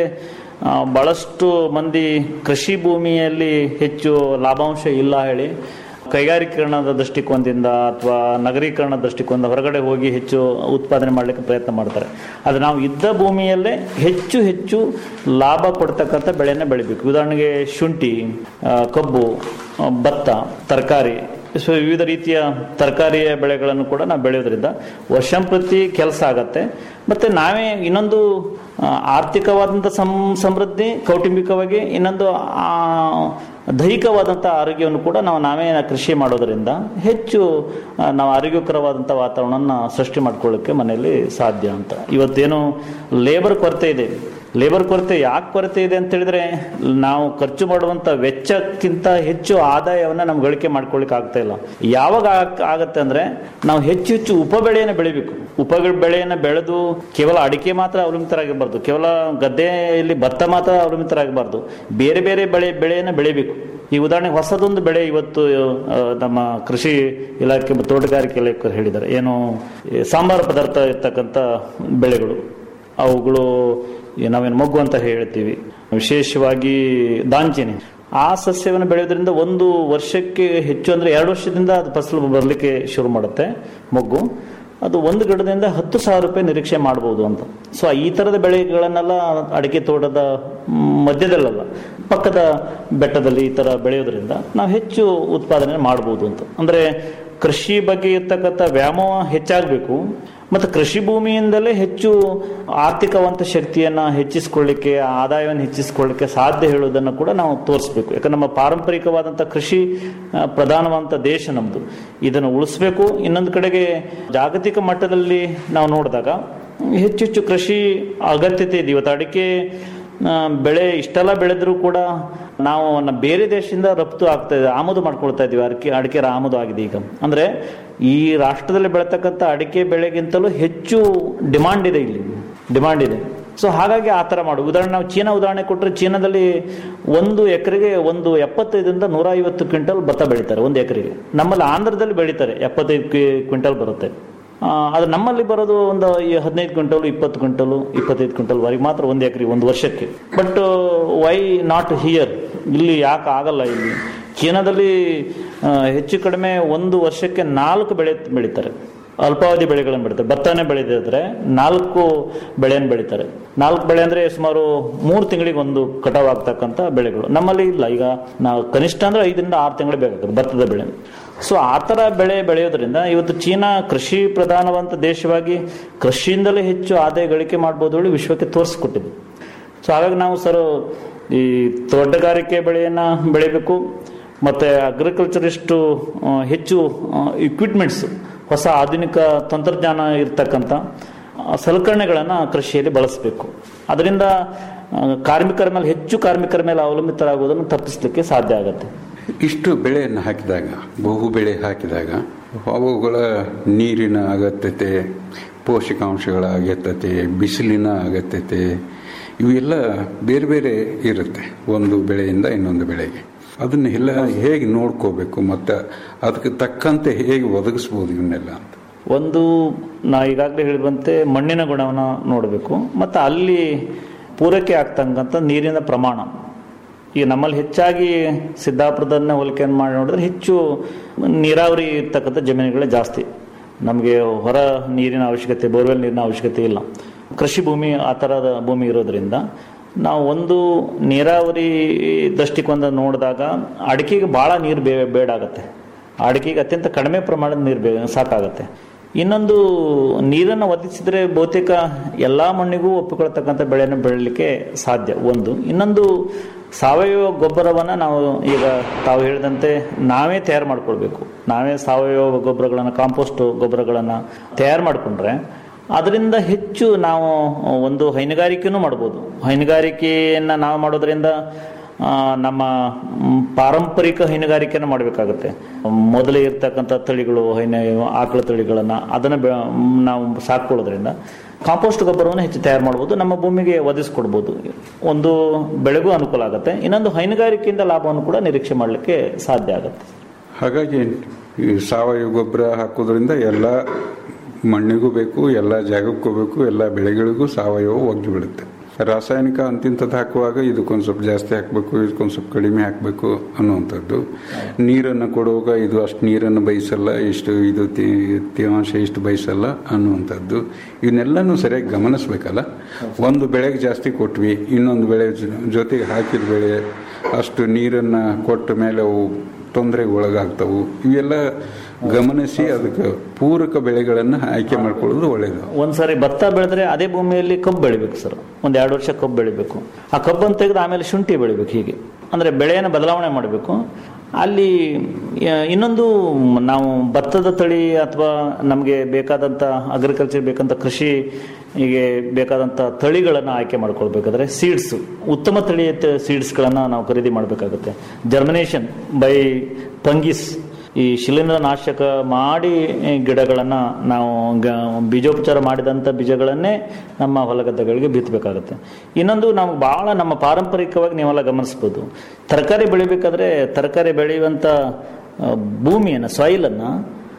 ಭಾಳಷ್ಟು ಮಂದಿ ಕೃಷಿ ಭೂಮಿಯಲ್ಲಿ ಹೆಚ್ಚು ಲಾಭಾಂಶ ಇಲ್ಲ ಹೇಳಿ ಕೈಗಾರೀಕರಣದ ದೃಷ್ಟಿಕೋನದಿಂದ ಅಥವಾ ನಗರೀಕರಣ ದೃಷ್ಟಿಕೋನದಿಂದ ಹೊರಗಡೆ ಹೋಗಿ ಹೆಚ್ಚು ಉತ್ಪಾದನೆ ಮಾಡಲಿಕ್ಕೆ ಪ್ರಯತ್ನ ಮಾಡ್ತಾರೆ ಅದು ನಾವು ಇದ್ದ ಭೂಮಿಯಲ್ಲೇ ಹೆಚ್ಚು ಹೆಚ್ಚು ಲಾಭ ಕೊಡ್ತಕ್ಕಂಥ ಬೆಳೆಯನ್ನು ಬೆಳಿಬೇಕು ಉದಾಹರಣೆಗೆ ಶುಂಠಿ ಆ, ಕಬ್ಬು ಆ, ಭತ್ತ ತರಕಾರಿ ಸೊ ವಿವಿಧ ರೀತಿಯ ತರಕಾರಿಯ ಬೆಳೆಗಳನ್ನು ಕೂಡ ನಾವು ಬೆಳೆಯೋದ್ರಿಂದ ವರ್ಷಂಪ್ರತಿ ಕೆಲಸ ಆಗತ್ತೆ ಮತ್ತೆ ನಾವೇ ಇನ್ನೊಂದು ಆ, ಆರ್ಥಿಕವಾದಂಥ ಸಂ ಸಮೃದ್ಧಿ ಕೌಟುಂಬಿಕವಾಗಿ ಇನ್ನೊಂದು ಆ, ದೈಹಿಕವಾದಂಥ ಆರೋಗ್ಯವನ್ನು ಕೂಡ ನಾವು ನಾವೇ ಕೃಷಿ ಮಾಡೋದರಿಂದ ಹೆಚ್ಚು ಆ, ನಾವು ಆರೋಗ್ಯಕರವಾದಂಥ ವಾತಾವರಣನ ಸೃಷ್ಟಿ ಮಾಡ್ಕೊಳ್ಳಿಕ್ಕೆ ಮನೆಯಲ್ಲಿ ಸಾಧ್ಯ ಅಂತ ಇವತ್ತೇನು ಲೇಬರ್ ಕೊರತೆ ಇದೆ ಲೇಬರ್ ಕೊರತೆ ಯಾಕೆ ಕೊರತೆ ಇದೆ ಅಂತ ಹೇಳಿದ್ರೆ ನಾವು ಖರ್ಚು ಮಾಡುವಂತ ವೆಚ್ಚಕ್ಕಿಂತ ಹೆಚ್ಚು ಆದಾಯವನ್ನ ನಾವು ಗಳಿಕೆ ಮಾಡ್ಕೊಳ್ಳಿಕ್ಕೆ ಆಗ್ತಾ ಇಲ್ಲ ಯಾವಾಗ ಆಗ್- ಆಗತ್ತೆ ಅಂದ್ರೆ ನಾವು ಹೆಚ್ಚು ಹೆಚ್ಚು ಉಪಬೆಳೆಯನ್ನು ಬೆಳಿಬೇಕು ಉಪ ಬೆಳೆಯನ್ನು ಬೆಳೆದು ಕೇವಲ ಅಡಿಕೆ ಮಾತ್ರ ಅವಲಂಬಿತರಾಗಬಾರ್ದು ಕೇವಲ ಗದ್ದೆಯಲ್ಲಿ ಭತ್ತ ಮಾತ್ರ ಅವಲಂಬಿತರಾಗಬಾರ್ದು ಬೇರೆ ಬೇರೆ ಬೆಳೆ ಬೆಳೆಯನ್ನು ಬೆಳಿಬೇಕು ಈ ಉದಾಹರಣೆಗೆ ಹೊಸದೊಂದು ಬೆಳೆ ಇವತ್ತು ಆ, ನಮ್ಮ ಕೃಷಿ ಇಲಾಖೆ ಮತ್ತು ತೋಟಗಾರಿಕೆ ಇಲಾಖೆ ಹೇಳಿದ್ದಾರೆ ಏನು ಈ ಸಾಂಬಾರು ಪದಾರ್ಥ ಇರ್ತಕ್ಕಂಥ ಬೆಳೆಗಳು ಅವುಗಳು ಈ ನಾವೇನು ಮೊಗ್ಗು ಅಂತ ಹೇಳ್ತೀವಿ ವಿಶೇಷವಾಗಿ ದಾಂಚಿನಿ ಆ ಸಸ್ಯವನ್ನು ಬೆಳೆಯೋದ್ರಿಂದ ಒಂದು ವರ್ಷಕ್ಕೆ ಹೆಚ್ಚು ಅಂದ್ರೆ ಎರಡು ವರ್ಷದಿಂದ ಅದು ಫಸಲು ಬರಲಿಕ್ಕೆ ಶುರು ಮಾಡುತ್ತೆ ಮೊಗ್ಗು ಅದು ಒಂದು ಗಿಡದಿಂದ ಹತ್ತು ಸಾವಿರ ರೂಪಾಯಿ ನಿರೀಕ್ಷೆ ಮಾಡಬಹುದು ಅಂತ ಸೊ ಈ ತರದ ಬೆಳೆಗಳನ್ನೆಲ್ಲ ಅಡಿಕೆ ತೋಟದ ಮ್, ಮಧ್ಯದಲ್ಲಲ್ಲ ಪಕ್ಕದ ಬೆಟ್ಟದಲ್ಲಿ ಈ ತರ ಬೆಳೆಯೋದ್ರಿಂದ ನಾವು ಹೆಚ್ಚು ಉತ್ಪಾದನೆ ಮಾಡಬಹುದು ಅಂತ ಅಂದ್ರೆ ಕೃಷಿ ಬಗ್ಗೆ ಇರ್ತಕ್ಕಂಥ ವ್ಯಾಮೋಹ ಹೆಚ್ಚಾಗಬೇಕು ಮತ್ತು ಕೃಷಿ ಭೂಮಿಯಿಂದಲೇ ಹೆಚ್ಚು ಆರ್ಥಿಕವಂತ ಶಕ್ತಿಯನ್ನ ಹೆಚ್ಚಿಸಿಕೊಳ್ಳಿಕ್ಕೆ ಆದಾಯವನ್ನು ಹೆಚ್ಚಿಸಿಕೊಳ್ಳಿಕ್ಕೆ ಸಾಧ್ಯ ಹೇಳುವುದನ್ನು ಕೂಡ ನಾವು ತೋರಿಸ್ಬೇಕು ಯಾಕಂದ್ರೆ ನಮ್ಮ ಪಾರಂಪರಿಕವಾದಂಥ ಕೃಷಿ ಆ, ಪ್ರಧಾನವಾದಂಥ ದೇಶ ನಮ್ಮದು ಇದನ್ನು ಉಳಿಸ್ಬೇಕು ಇನ್ನೊಂದು ಕಡೆಗೆ ಜಾಗತಿಕ ಮಟ್ಟದಲ್ಲಿ ನಾವು ನೋಡಿದಾಗ ಹೆಚ್ಚು ಹೆಚ್ಚು ಕೃಷಿ ಅಗತ್ಯತೆ ಇದೆ ಇವತ್ತು ಅಡಿಕೆ ಆ, ಬೆಳೆ ಇಷ್ಟೆಲ್ಲ ಬೆಳೆದ್ರೂ ಕೂಡ ನಾವು ನ- ಬೇರೆ ದೇಶದಿಂದ ರಫ್ತು ಆಗ್ತಾ ಇದೆ ಆಮದು ಮಾಡ್ಕೊಳ್ತಾ ಇದೀವಿ ಅಡಿಕೆ ಅಡಿಕೆ ಆಮದು ಆಗಿದೆ ಈಗ ಅಂದ್ರೆ ಈ ರಾಷ್ಟ್ರದಲ್ಲಿ ಬೆಳತಕ್ಕಂಥ ಅಡಿಕೆ ಬೆಳೆಗಿಂತಲೂ ಹೆಚ್ಚು ಡಿಮಾಂಡ್ ಇದೆ ಇಲ್ಲಿ ಡಿಮಾಂಡ್ ಇದೆ ಸೊ ಹಾಗಾಗಿ ಆ ಥರ ಮಾಡು ಉದಾಹರಣೆ ನಾವು ಚೀನಾ ಉದಾಹರಣೆ ಕೊಟ್ಟರೆ ಚೀನಾದಲ್ಲಿ ಒಂದು ಎಕರೆಗೆ ಒಂದು ಎಪ್ಪತ್ತೈದರಿಂದ ನೂರ ಐವತ್ತು ಕ್ವಿಂಟಲ್ ಭತ್ತ ಬೆಳೀತಾರೆ ಒಂದು ಎಕರೆಗೆ ನಮ್ಮಲ್ಲಿ ಆಂಧ್ರದಲ್ಲಿ ಬೆಳೀತಾರೆ ಎಪ್ಪತ್ತೈದು ಕ್ವಿಂಟಲ್ ಬರುತ್ತೆ ಆ, ಅದು ನಮ್ಮಲ್ಲಿ ಬರೋದು ಒಂದು ಈ ಹದಿನೈದು ಕ್ವಿಂಟಲ್ ಇಪ್ಪತ್ತು ಕ್ವಿಂಟಲು ಇಪ್ಪತ್ತೈದು ಕ್ವಿಂಟಲ್ ವರೆಗೆ ಮಾತ್ರ ಒಂದು ಎಕರೆ ಒಂದು ವರ್ಷಕ್ಕೆ ಬಟ್ ವೈ ನಾಟ್ ಹಿಯರ್ ಇಲ್ಲಿ ಯಾಕೆ ಆಗಲ್ಲ ಇಲ್ಲಿ ಚೀನಾದಲ್ಲಿ ಆ, ಹೆಚ್ಚು ಕಡಿಮೆ ಒಂದು ವರ್ಷಕ್ಕೆ ನಾಲ್ಕು ಬೆಳೆ ಬೆಳೀತಾರೆ ಅಲ್ಪಾವಧಿ ಬೆಳೆಗಳನ್ನು ಬೆಳೀತಾರೆ ಭತ್ತನೇ ಬೆಳೆದಿದ್ರೆ ನಾಲ್ಕು ಬೆಳೆಯನ್ನು ಬೆಳೀತಾರೆ ನಾಲ್ಕು ಬೆಳೆ ಅಂದ್ರೆ ಸುಮಾರು ಮೂರು ತಿಂಗಳಿಗೆ ಒಂದು ಕಟಾವ್ ಆಗ್ತಕ್ಕಂಥ ಬೆಳೆಗಳು ನಮ್ಮಲ್ಲಿ ಇಲ್ಲ ಈಗ ನಾವು ಕನಿಷ್ಠ ಅಂದ್ರೆ ಐದರಿಂದ ಆರು ತಿಂಗಳು ಬೇಕಾಗ್ತದೆ ಭತ್ತದ ಬೆಳೆ ಸೊ ಆ ಥರ ಬೆಳೆ ಬೆಳೆಯೋದ್ರಿಂದ ಇವತ್ತು ಚೀನಾ ಕೃಷಿ ಪ್ರಧಾನವಂತ ದೇಶವಾಗಿ ಕೃಷಿಯಿಂದಲೇ ಹೆಚ್ಚು ಆದಾಯ ಗಳಿಕೆ ಮಾಡ್ಬೋದು ಹೇಳಿ ವಿಶ್ವಕ್ಕೆ ತೋರಿಸ್ಕೊಟ್ಟಿದೆ ಸೊ ಹಾಗಾಗಿ ನಾವು ಸರ್ ಈ ತೋಟಗಾರಿಕೆ ಬೆಳೆಯನ್ನ ಬೆಳಿಬೇಕು ಮತ್ತೆ ಅಗ್ರಿಕಲ್ಚರಿಸ್ಟು ಆ, ಹೆಚ್ಚು ಇಕ್ವಿಪ್ಮೆಂಟ್ಸ್ ಹೊಸ ಆಧುನಿಕ ತಂತ್ರಜ್ಞಾನ ಇರ್ತಕ್ಕಂಥ ಆ, ಸಲಕರಣೆಗಳನ್ನು ಕೃಷಿಯಲ್ಲಿ ಬಳಸಬೇಕು ಅದರಿಂದ ಆ, ಕಾರ್ಮಿಕರ ಮೇಲೆ ಹೆಚ್ಚು ಕಾರ್ಮಿಕರ ಮೇಲೆ ಅವಲಂಬಿತರಾಗುವುದನ್ನು ತಪ್ಪಿಸಲಿಕ್ಕೆ ಸಾಧ್ಯ ಆಗುತ್ತೆ ಇಷ್ಟು ಬೆಳೆಯನ್ನು ಹಾಕಿದಾಗ ಬಹು ಬೆಳೆ ಹಾಕಿದಾಗ ಅವುಗಳ ನೀರಿನ ಅಗತ್ಯತೆ ಪೋಷಕಾಂಶಗಳ ಅಗತ್ಯತೆ ಬಿಸಿಲಿನ ಅಗತ್ಯತೆ ಇವೆಲ್ಲ ಬೇರೆ ಬೇರೆ ಇರುತ್ತೆ ಒಂದು ಬೆಳೆಯಿಂದ ಇನ್ನೊಂದು ಬೆಳೆಗೆ ಅದನ್ನೆಲ್ಲ ಹೇಗೆ ನೋಡ್ಕೋಬೇಕು ಮತ್ತು ಅದಕ್ಕೆ ತಕ್ಕಂತೆ ಹೇಗೆ ಒದಗಿಸ್ಬೋದು ಇವನ್ನೆಲ್ಲ ಅಂತ ಒಂದು ನಾ ಈಗಾಗಲೇ ಹೇಳಿದಂತೆ ಮಣ್ಣಿನ ಗುಣವನ್ನು ನೋಡಬೇಕು ಮತ್ತು ಅಲ್ಲಿ ಪೂರೈಕೆ ಆಗ್ತಕ್ಕಂಥ ನೀರಿನ ಪ್ರಮಾಣ ಈಗ ನಮ್ಮಲ್ಲಿ ಹೆಚ್ಚಾಗಿ ಸಿದ್ದಾಪುರದನ್ನ ಹೋಲಿಕೆಯನ್ನು ಮಾಡಿ ನೋಡಿದ್ರೆ ಹೆಚ್ಚು ನೀರಾವರಿ ಇರ್ತಕ್ಕಂಥ ಜಮೀನುಗಳೇ ಜಾಸ್ತಿ ನಮಗೆ ಹೊರ ನೀರಿನ ಅವಶ್ಯಕತೆ ಬೋರ್ವೆಲ್ ನೀರಿನ ಅವಶ್ಯಕತೆ ಇಲ್ಲ ಕೃಷಿ ಭೂಮಿ ಆ ಥರದ ಭೂಮಿ ಇರೋದ್ರಿಂದ ನಾವು ಒಂದು ನೀರಾವರಿ ದೃಷ್ಟಿಕೋನ ನೋಡಿದಾಗ ಅಡಿಕೆಗೆ ಭಾಳ ನೀರು ಬೇ ಬೇಡ ಆಗುತ್ತೆ ಅಡಿಕೆಗೆ ಅತ್ಯಂತ ಕಡಿಮೆ ಪ್ರಮಾಣದ ನೀರು ಬೇ ಸಾಕಾಗುತ್ತೆ ಇನ್ನೊಂದು ನೀರನ್ನು ಒದಗಿಸಿದ್ರೆ ಬಹುತೇಕ ಎಲ್ಲ ಮಣ್ಣಿಗೂ ಒಪ್ಪಿಕೊಳ್ತಕ್ಕಂಥ ಬೆಳೆಯನ್ನು ಬೆಳಲಿಕ್ಕೆ ಸಾಧ್ಯ ಒಂದು ಇನ್ನೊಂದು ಸಾವಯವ ಗೊಬ್ಬರವನ್ನು ನಾವು ಈಗ ತಾವು ಹೇಳಿದಂತೆ ನಾವೇ ತಯಾರು ಮಾಡ್ಕೊಳ್ಬೇಕು ನಾವೇ ಸಾವಯವ ಗೊಬ್ಬರಗಳನ್ನು ಕಾಂಪೋಸ್ಟ್ ಗೊಬ್ಬರಗಳನ್ನು ತಯಾರು ಮಾಡಿಕೊಂಡ್ರೆ ಅದರಿಂದ ಹೆಚ್ಚು ನಾವು ಒಂದು ಹೈನುಗಾರಿಕೆನೂ ಮಾಡ್ಬೋದು ಹೈನುಗಾರಿಕೆಯನ್ನು ನಾವು ಮಾಡೋದ್ರಿಂದ ಆ, ನಮ್ಮ ಮ್, ಪಾರಂಪರಿಕ ಹೈನುಗಾರಿಕೆಯನ್ನು ಮಾಡಬೇಕಾಗುತ್ತೆ ಮೊದಲೇ ಇರ್ತಕ್ಕಂಥ ತಳಿಗಳು ಹೈನ ಆಕಳ ತಳಿಗಳನ್ನು ಅದನ್ನು ಬೆ ಮ್, ನಾವು ಸಾಕೊಳ್ಳೋದ್ರಿಂದ ಕಾಂಪೋಸ್ಟ್ ಗೊಬ್ಬರವನ್ನು ಹೆಚ್ಚು ತಯಾರು ಮಾಡ್ಬೋದು ನಮ್ಮ ಭೂಮಿಗೆ ಒದಗಿಸ್ಕೊಡ್ಬೋದು ಒಂದು ಬೆಳೆಗೂ ಅನುಕೂಲ ಆಗುತ್ತೆ ಇನ್ನೊಂದು ಹೈನುಗಾರಿಕೆಯಿಂದ ಲಾಭವನ್ನು ಕೂಡ ನಿರೀಕ್ಷೆ ಮಾಡಲಿಕ್ಕೆ ಸಾಧ್ಯ ಆಗುತ್ತೆ ಹಾಗಾಗಿ ಈ ಸಾವಯವ ಗೊಬ್ಬರ ಹಾಕೋದ್ರಿಂದ ಎಲ್ಲ ಮಣ್ಣಿಗೂ ಬೇಕು ಎಲ್ಲ ಜಾಗಕ್ಕೂ ಬೇಕು ಎಲ್ಲ ಬೆಳೆಗಳಿಗೂ ಸಾವಯವ ಒಗ್ಗಿ ಬಿಡುತ್ತೆ ರಾಸಾಯನಿಕ ಅಂತಿಂಥದ್ದು ಹಾಕುವಾಗ ಇದಕ್ಕೊಂದು ಸ್ವಲ್ಪ ಜಾಸ್ತಿ ಹಾಕಬೇಕು ಇದಕ್ಕೊಂದು ಸ್ವಲ್ಪ ಕಡಿಮೆ ಹಾಕಬೇಕು ಅನ್ನುವಂಥದ್ದು ನೀರನ್ನು ಕೊಡುವಾಗ ಇದು ಅಷ್ಟು ನೀರನ್ನು ಬಯಸಲ್ಲ ಇಷ್ಟು ಇದು ತಿ- ತೇವಾಂಶ ಇಷ್ಟು ಬಯಸಲ್ಲ ಅನ್ನುವಂಥದ್ದು ಇವನ್ನೆಲ್ಲನೂ ಸರಿಯಾಗಿ ಗಮನಿಸ್ಬೇಕಲ್ಲ ಒಂದು ಬೆಳೆಗೆ ಜಾಸ್ತಿ ಕೊಟ್ವಿ ಇನ್ನೊಂದು ಬೆಳೆ ಜೊ- ಜೊತೆಗೆ ಹಾಕಿದ ಬೆಳೆ ಅಷ್ಟು ನೀರನ್ನು ಕೊಟ್ಟ ಮೇಲೆ ಅವು ತೊಂದರೆಗೆ ಒಳಗಾಗ್ತವು ಇವೆಲ್ಲ ಗಮನಿಸಿ ಅದಕ್ಕೆ ಪೂರಕ ಬೆಳೆಗಳನ್ನು ಆಯ್ಕೆ ಮಾಡ್ಕೊಳ್ಳೋದು ಒಳ್ಳೆಯದು ಒಂದ್ಸರಿ ಭತ್ತ ಬೆಳೆದ್ರೆ ಅದೇ ಭೂಮಿಯಲ್ಲಿ ಕಬ್ಬು ಬೆಳಿಬೇಕು ಸರ್ ಒಂದ್ ಎರಡು ವರ್ಷ ಕಬ್ಬು ಬೆಳಿಬೇಕು ಆ ಕಬ್ಬನ್ನು ತೆಗೆದು ಆಮೇಲೆ ಶುಂಠಿ ಬೆಳಿಬೇಕು ಹೀಗೆ ಅಂದ್ರೆ ಬೆಳೆಯನ್ನು ಬದಲಾವಣೆ ಮಾಡಬೇಕು ಅಲ್ಲಿ ಆ, ಇನ್ನೊಂದು ನಾವು ಭತ್ತದ ತಳಿ ಅಥವಾ ನಮಗೆ ಬೇಕಾದಂಥ ಅಗ್ರಿಕಲ್ಚರ್ ಬೇಕಂತ ಕೃಷಿ ಹೀಗೆ ಬೇಕಾದಂಥ ತಳಿಗಳನ್ನು ಆಯ್ಕೆ ಮಾಡ್ಕೊಳ್ಬೇಕಾದ್ರೆ ಸೀಡ್ಸ್ ಉತ್ತಮ ತಳಿಯ ಸೀಡ್ಸ್ಗಳನ್ನು ನಾವು ಖರೀದಿ ಮಾಡಬೇಕಾಗುತ್ತೆ ಜರ್ಮಿನೇಷನ್ ಬೈ ಫಂಗಿಸ್ ಈ ಶಿಲೀಂಧ್ರನಾಶಕ ಮಾಡಿ ಗಿಡಗಳನ್ನು ನಾವು ಗ- ಬೀಜೋಪಚಾರ ಮಾಡಿದಂಥ ಬೀಜಗಳನ್ನೇ ನಮ್ಮ ಹೊಲಗದ್ದೆಗಳಿಗೆ ಬಿತ್ತಬೇಕಾಗುತ್ತೆ ಇನ್ನೊಂದು ನಾವು ಭಾಳ ನಮ್ಮ ಪಾರಂಪರಿಕವಾಗಿ ನೀವೆಲ್ಲ ಗಮನಿಸ್ಬೋದು ತರಕಾರಿ ಬೆಳಿಬೇಕಾದ್ರೆ ತರಕಾರಿ ಬೆಳೆಯುವಂಥ ಆ, ಭೂಮಿಯನ್ನು ಸಾಯಿಲನ್ನು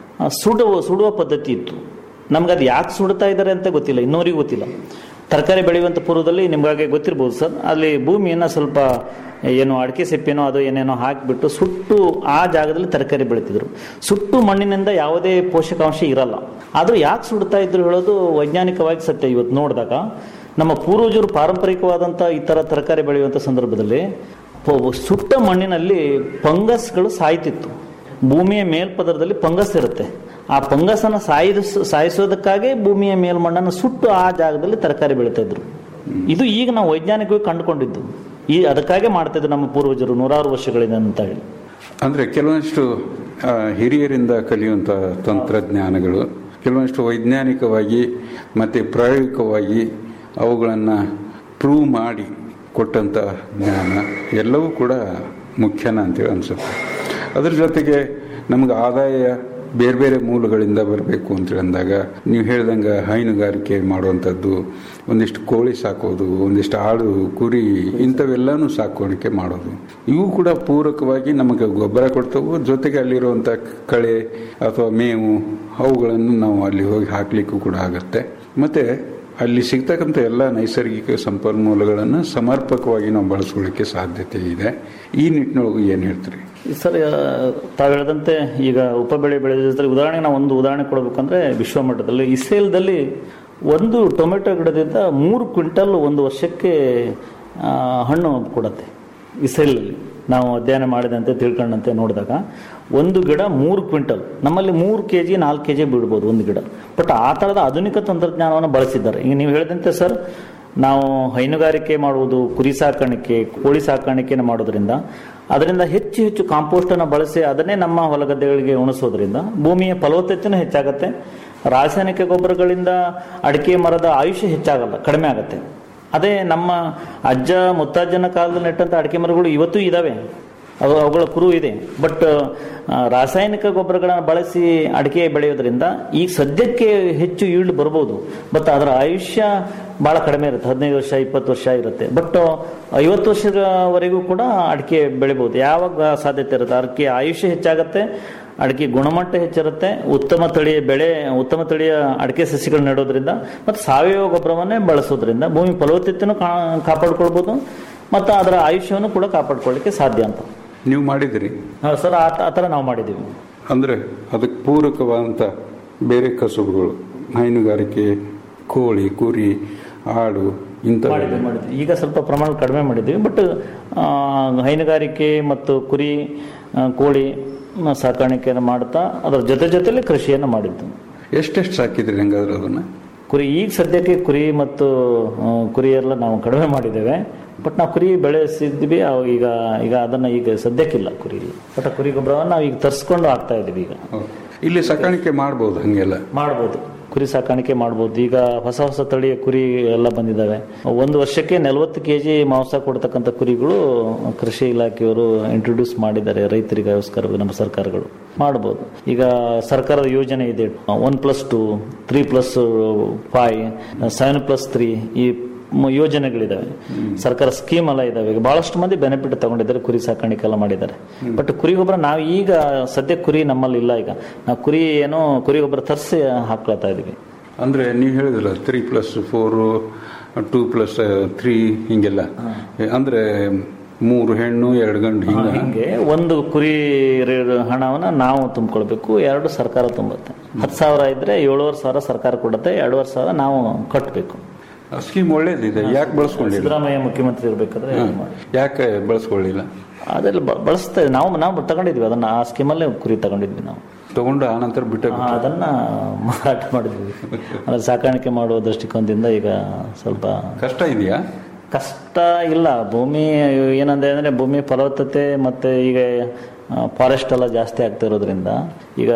ಸುಡುವ ಸುಡುವ ಪದ್ಧತಿ ಇತ್ತು ನಮ್ಗೆ ಅದು ಯಾಕೆ ಸುಡ್ತಾ ಇದ್ದಾರೆ ಅಂತ ಗೊತ್ತಿಲ್ಲ ಇನ್ನೂರಿಗೂ ಗೊತ್ತಿಲ್ಲ ತರಕಾರಿ ಬೆಳೆಯುವಂಥ ಪೂರ್ವದಲ್ಲಿ ನಿಮಗಾಗೆ ಗೊತ್ತಿರ್ಬೋದು ಸರ್ ಅಲ್ಲಿ ಭೂಮಿಯನ್ನು ಸ್ವಲ್ಪ ಏನು ಅಡಿಕೆ ಸೆಪ್ಪೇನೋ ಅದು ಏನೇನೋ ಹಾಕಿಬಿಟ್ಟು ಸುಟ್ಟು ಆ ಜಾಗದಲ್ಲಿ ತರಕಾರಿ ಬೆಳಿತಿದ್ರು ಸುಟ್ಟು ಮಣ್ಣಿನಿಂದ ಯಾವುದೇ ಪೋಷಕಾಂಶ ಇರಲ್ಲ ಆದರೂ ಯಾಕೆ ಸುಡ್ತಾ ಇದ್ರು ಹೇಳೋದು ವೈಜ್ಞಾನಿಕವಾಗಿ ಸತ್ಯ ಇವತ್ತು ನೋಡಿದಾಗ ನಮ್ಮ ಪೂರ್ವಜರು ಪಾರಂಪರಿಕವಾದಂಥ ಈ ಥರ ತರಕಾರಿ ಬೆಳೆಯುವಂಥ ಸಂದರ್ಭದಲ್ಲಿ ಪ- ಸುಟ್ಟ ಮಣ್ಣಿನಲ್ಲಿ ಫಂಗಸ್ಗಳು ಸಾಯ್ತಿತ್ತು ಭೂಮಿಯ ಮೇಲ್ಪದರದಲ್ಲಿ ಫಂಗಸ್ ಇರುತ್ತೆ ಆ ಫಂಗಸನ್ನು ಸಾಯಿಸ್ ಸಾಯಿಸೋದಕ್ಕಾಗಿ ಭೂಮಿಯ ಮೇಲ್ಮಣ್ಣನ್ನು ಸುಟ್ಟು ಆ ಜಾಗದಲ್ಲಿ ತರಕಾರಿ ಬೆಳೀತಾ ಇದ್ರು ಇದು ಈಗ ನಾವು ವೈಜ್ಞಾನಿಕವಾಗಿ ಕಂಡುಕೊಂಡಿದ್ದು ಈ ಅದಕ್ಕಾಗಿ ಮಾಡ್ತಾ ಇದ್ರು ನಮ್ಮ ಪೂರ್ವಜರು ನೂರಾರು ವರ್ಷಗಳಿಂದ ಅಂತ ಹೇಳಿ ಅಂದರೆ ಕೆಲವೊಂದಿಷ್ಟು ಆ, ಹಿರಿಯರಿಂದ ಕಲಿಯುವಂಥ ತಂತ್ರಜ್ಞಾನಗಳು ಕೆಲವೊಂದಿಷ್ಟು ವೈಜ್ಞಾನಿಕವಾಗಿ ಮತ್ತು ಪ್ರಾಯೋಗಿಕವಾಗಿ ಅವುಗಳನ್ನು ಪ್ರೂವ್ ಮಾಡಿ ಕೊಟ್ಟಂಥ ಜ್ಞಾನ ಎಲ್ಲವೂ ಕೂಡ ಮುಖ್ಯನ ಅಂತೇಳಿ ಅನಿಸುತ್ತೆ ಅದ್ರ ಜೊತೆಗೆ ನಮಗೆ ಆದಾಯ ಬೇರೆ ಬೇರೆ ಮೂಲಗಳಿಂದ ಬರಬೇಕು ಅಂತೇಳಿ ಅಂದಾಗ ನೀವು ಹೇಳ್ದಂಗೆ ಹೈನುಗಾರಿಕೆ ಮಾಡುವಂಥದ್ದು ಒಂದಿಷ್ಟು ಕೋಳಿ ಸಾಕೋದು ಒಂದಿಷ್ಟು ಆಡು ಕುರಿ ಇಂಥವೆಲ್ಲನೂ ಸಾಕಾಣಿಕೆ ಮಾಡೋದು ಇವು ಕೂಡ ಪೂರಕವಾಗಿ ನಮಗೆ ಗೊಬ್ಬರ ಕೊಡ್ತವು ಜೊತೆಗೆ ಅಲ್ಲಿರುವಂಥ ಕಳೆ ಅಥವಾ ಮೇವು ಅವುಗಳನ್ನು ನಾವು ಅಲ್ಲಿ ಹೋಗಿ ಹಾಕ್ಲಿಕ್ಕೂ ಕೂಡ ಆಗುತ್ತೆ ಮತ್ತೆ ಅಲ್ಲಿ ಸಿಗ್ತಕ್ಕಂಥ ಎಲ್ಲ ನೈಸರ್ಗಿಕ ಸಂಪನ್ಮೂಲಗಳನ್ನು ಸಮರ್ಪಕವಾಗಿ ನಾವು ಬಳಸ್ಕೊಳ್ಳಿಕ್ಕೆ ಸಾಧ್ಯತೆ ಇದೆ ಈ ನಿಟ್ಟಿನೊಳಗೆ ಏನು ಹೇಳ್ತೀರಿ ಸರ್ ತಾವು ಹೇಳಿದಂತೆ ಈಗ ಉಪ ಬೆಳೆ ಬೆಳೆದಿದ್ರೆ ಉದಾಹರಣೆಗೆ ನಾವು ಒಂದು ಉದಾಹರಣೆ ಕೊಡಬೇಕಂದ್ರೆ ವಿಶ್ವ ಮಟ್ಟದಲ್ಲಿ ಇಸ್ರೇಲ್ದಲ್ಲಿ ಒಂದು ಟೊಮೆಟೊ ಗಿಡದಿಂದ ಮೂರು ಕ್ವಿಂಟಲ್ ಒಂದು ವರ್ಷಕ್ಕೆ ಆ, ಹಣ್ಣು ಕೊಡುತ್ತೆ ಇಸ್ರೇಲಲ್ಲಿ ನಾವು ಅಧ್ಯಯನ ಮಾಡಿದಂತೆ ತಿಳ್ಕೊಂಡಂತೆ ನೋಡಿದಾಗ ಒಂದು ಗಿಡ ಮೂರು ಕ್ವಿಂಟಲ್ ನಮ್ಮಲ್ಲಿ ಮೂರು ಕೆ ಜಿ ನಾಲ್ಕು ಕೆ ಜಿ ಬಿಡ್ಬೋದು ಒಂದು ಗಿಡ ಬಟ್ ಆ ಥರದ ಆಧುನಿಕ ತಂತ್ರಜ್ಞಾನವನ್ನು ಬಳಸಿದ್ದಾರೆ ಈಗ ನೀವು ಹೇಳಿದಂತೆ ಸರ್ ನಾವು ಹೈನುಗಾರಿಕೆ ಮಾಡುವುದು ಕುರಿ ಸಾಕಾಣಿಕೆ ಕೋಳಿ ಸಾಕಾಣಿಕೆಯನ್ನು ಮಾಡೋದ್ರಿಂದ ಅದರಿಂದ ಹೆಚ್ಚು ಹೆಚ್ಚು ಕಾಂಪೋಸ್ಟನ್ನು ಬಳಸಿ ಅದನ್ನೇ ನಮ್ಮ ಹೊಲಗದ್ದೆಗಳಿಗೆ ಉಣಿಸೋದ್ರಿಂದ ಭೂಮಿಯ ಫಲವತ್ತತೆಯೂ ಹೆಚ್ಚಾಗುತ್ತೆ ರಾಸಾಯನಿಕ ಗೊಬ್ಬರಗಳಿಂದ ಅಡಿಕೆ ಮರದ ಆಯುಷ್ಯ ಹೆಚ್ಚಾಗಲ್ಲ ಕಡಿಮೆ ಆಗುತ್ತೆ ಅದೇ ನಮ್ಮ ಅಜ್ಜ ಮುತ್ತಜ್ಜನ ಕಾಲದಲ್ಲಿ ನೆಟ್ಟಂತ ಅಡಿಕೆ ಮರಗಳು ಇವತ್ತೂ ಇದಾವೆ ಅವು ಅವುಗಳ ಕುರು ಇದೆ ಬಟ್ ರಾಸಾಯನಿಕ ಗೊಬ್ಬರಗಳನ್ನು ಬಳಸಿ ಅಡಿಕೆ ಬೆಳೆಯೋದ್ರಿಂದ ಈಗ ಸದ್ಯಕ್ಕೆ ಹೆಚ್ಚು ಈಲ್ಡ್ ಬರ್ಬೋದು ಬಟ್ ಅದರ ಆಯುಷ್ಯ ಬಹಳ ಕಡಿಮೆ ಇರುತ್ತೆ ಹದಿನೈದು ವರ್ಷ ಇಪ್ಪತ್ತು ವರ್ಷ ಇರುತ್ತೆ ಬಟ್ ಐವತ್ತು ವರ್ಷದವರೆಗೂ ಕೂಡ ಅಡಿಕೆ ಬೆಳಿಬೋದು ಯಾವಾಗ ಸಾಧ್ಯತೆ ಇರುತ್ತೆ ಅದಕ್ಕೆ ಆಯುಷ್ಯ ಹೆಚ್ಚಾಗುತ್ತೆ ಅಡಿಕೆ ಗುಣಮಟ್ಟ ಹೆಚ್ಚಿರುತ್ತೆ ಉತ್ತಮ ತಳಿಯ ಬೆಳೆ ಉತ್ತಮ ತಳಿಯ ಅಡಿಕೆ ಸಸಿಗಳು ನೆಡೋದ್ರಿಂದ ಮತ್ತು ಸಾವಯವ ಗೊಬ್ಬರವನ್ನೇ ಬಳಸೋದ್ರಿಂದ ಭೂಮಿ ಫಲವತ್ತತೆಯನ್ನು ಕಾ- ಕಾಪಾಡ್ಕೊಳ್ಬೋದು ಮತ್ತು ಅದರ ಆಯುಷ್ಯವನ್ನು ಕೂಡ ಕಾಪಾಡ್ಕೊಳ್ಳಿಕ್ಕೆ ಸಾಧ್ಯ ಅಂತ ನೀವು ಮಾಡಿದಿರಿ ಸರ್ ಆ ಆ ಥರ ನಾವು ಮಾಡಿದ್ದೀವಿ ಅಂದರೆ ಅದಕ್ಕೆ ಪೂರಕವಾದಂಥ ಬೇರೆ ಕಸುಬುಗಳು ಹೈನುಗಾರಿಕೆ ಕೋಳಿ ಕುರಿ ಆಡು ಇಂಥ ಮಾಡಿದ್ವಿ ಮಾಡಿದ್ವಿ ಈಗ ಸ್ವಲ್ಪ ಪ್ರಮಾಣ ಕಡಿಮೆ ಮಾಡಿದ್ವಿ ಬಟ್ ಹೈನುಗಾರಿಕೆ ಮತ್ತು ಕುರಿ ಆ, ಕೋಳಿ ಮ, ಸಾಕಾಣಿಕೆಯನ್ನು ಮಾಡ್ತಾ ಅದರ ಜೊತೆ ಜೊತೆಲಿ ಕೃಷಿಯನ್ನು ಮಾಡಿದ್ದು ಎಷ್ಟೆಷ್ಟು ಸಾಕಿದ್ರಿ ಹಂಗಾದ್ರೆ ಅದನ್ನ ಕುರಿ ಈಗ ಸದ್ಯಕ್ಕೆ ಕುರಿ ಮತ್ತು ಆ, ಕುರಿ ಎಲ್ಲ ನಾವು ಕಡಿಮೆ ಮಾಡಿದ್ದೇವೆ ಬಟ್ ನಾವು ಕುರಿ ಬೆಳೆಸಿದ್ವಿ ಅವು ಈಗ ಈಗ ಅದನ್ನ ಈಗ ಸದ್ಯಕ್ಕಿಲ್ಲ ಕುರಿ ಇಲ್ಲ ಬಟ್ ಆ ಕುರಿ ಗೊಬ್ಬರವನ್ನು ನಾವು ಈಗ ತರಿಸ್ಕೊಂಡು ಹಾಕ್ತಾ ಇದ್ದೀವಿ ಈಗ ಇಲ್ಲಿ ಸಾಕಾಣಿಕೆ ಮಾಡ್ಬೋದು ಹಂಗೆಲ್ಲ ಮಾಡ್ಬೋದು ಕುರಿ ಸಾಕಾಣಿಕೆ ಮಾಡ್ಬೋದು ಈಗ ಹೊಸ ಹೊಸ ತಳಿಯ ಕುರಿ ಎಲ್ಲ ಬಂದಿದ್ದಾವೆ ಒಂದು ವರ್ಷಕ್ಕೆ ನಲವತ್ತು ಕೆ ಜಿ ಮಾಂಸ ಕೊಡ್ತಕ್ಕಂಥ ಕುರಿಗಳು ಕೃಷಿ ಇಲಾಖೆಯವರು ಇಂಟ್ರೊಡ್ಯೂಸ್ ಮಾಡಿದ್ದಾರೆ ರೈತರಿಗೋಸ್ಕರ ನಮ್ಮ ಸರ್ಕಾರಗಳು ಮಾಡ್ಬೋದು ಈಗ ಸರ್ಕಾರದ ಯೋಜನೆ ಇದೆ one plus two three plus five seven plus three ಈ ಮ- ಯೋಜನೆಗಳಿದಾವೆ ಸರ್ಕಾರ ಸ್ಕೀಮ್ ಎಲ್ಲ ಇದಾವೆ ಈಗ ಬಹಳಷ್ಟು ಮಂದಿ ಬೆನಿಫಿಟ್ ತಗೊಂಡಿದ್ದಾರೆ ಕುರಿ ಸಾಕಾಣಿಕೆ ಎಲ್ಲ ಮಾಡಿದ್ದಾರೆ ಬಟ್ ಕುರಿ ಗೊಬ್ಬರ ನಾವು ಈಗ ಸದ್ಯ ಕುರಿ ನಮ್ಮಲ್ಲಿ ಇಲ್ಲ ಈಗ ನಾವು ಕುರಿ ಏನೋ ಕುರಿ ಗೊಬ್ಬರ ತರಿಸಿ ಹಾಕ್ಲತ್ತಾ ಇದೀವಿ ಅಂದ್ರೆ ನೀವು ಹೇಳಿದ್ರಲ್ಲ three plus four two plus three ಹಿಂಗೆಲ್ಲ ಅಂದ್ರೆ ಮೂರು ಹೆಣ್ಣು ಎರಡು ಗಂಡು ಹಿಂಗ ಹಿಂಗೆ ಒಂದು ಕುರಿ ರೆ- ಹಣವನ್ನ ನಾವು ತುಂಬಿಕೊಳ್ಬೇಕು ಎರಡು ಸರ್ಕಾರ ತುಂಬುತ್ತೆ ಹತ್ತು ಸಾವಿರ ಇದ್ರೆ ಏಳುವರೆ ಸಾವಿರ ಸರ್ಕಾರ ಕೊಡುತ್ತೆ ಎರಡೂವರೆ ಸಾವಿರ ನಾವು ಕಟ್ಟಬೇಕು ಸ್ಕೀಮ್ ಒಳ್ಳೇದಿದೆ ಯಾಕೆ ಬಳಸ್ಕೊಂಡಿಲ್ಲ ಸಿದ್ದರಾಮಯ್ಯ ಮುಖ್ಯಮಂತ್ರಿ ಇರ್ಬೇಕಾದ್ರೆ ಹಾ. ಯಾಕೆ ಬಳಸ್ಕೊಳ್ಳಿಲ್ಲ ಅದೆಲ್ಲ ಬ- ಬಳಸ್ತಾ ಇದ್ದೀವಿ. ನಾವು ನಾವು ತಗೊಂಡಿದ್ವಿ ಅದನ್ನ ಆ ಸ್ಕೀಮಲ್ಲೇ ಕುರಿ ತಗೊಂಡಿದ್ವಿ ನಾವು ತಗೊಂಡು ಆನಂತರ ಬಿಟ್ಟ ಆ, ಅದನ್ನ ಮಾರಾಟ ಮಾಡಿದ್ವಿ ಅಂದ್ರೆ ಸಾಕಾಣಿಕೆ ಮಾಡುವ ದೃಷ್ಟಿಕೋನದಿಂದ ಈಗ ಸ್ವಲ್ಪ ಕಷ್ಟ ಇದೆಯಾ ಕಷ್ಟ ಇಲ್ಲ ಭೂಮಿ ಏನಂದ್ರೆ ಅಂದ್ರೆ ಭೂಮಿ ಫಲವತ್ತತೆ ಮತ್ತೆ ಈಗ ಫಾರೆಸ್ಟ್ ಎಲ್ಲ ಜಾಸ್ತಿ ಆಗ್ತಾ ಇರೋದ್ರಿಂದ ಈಗ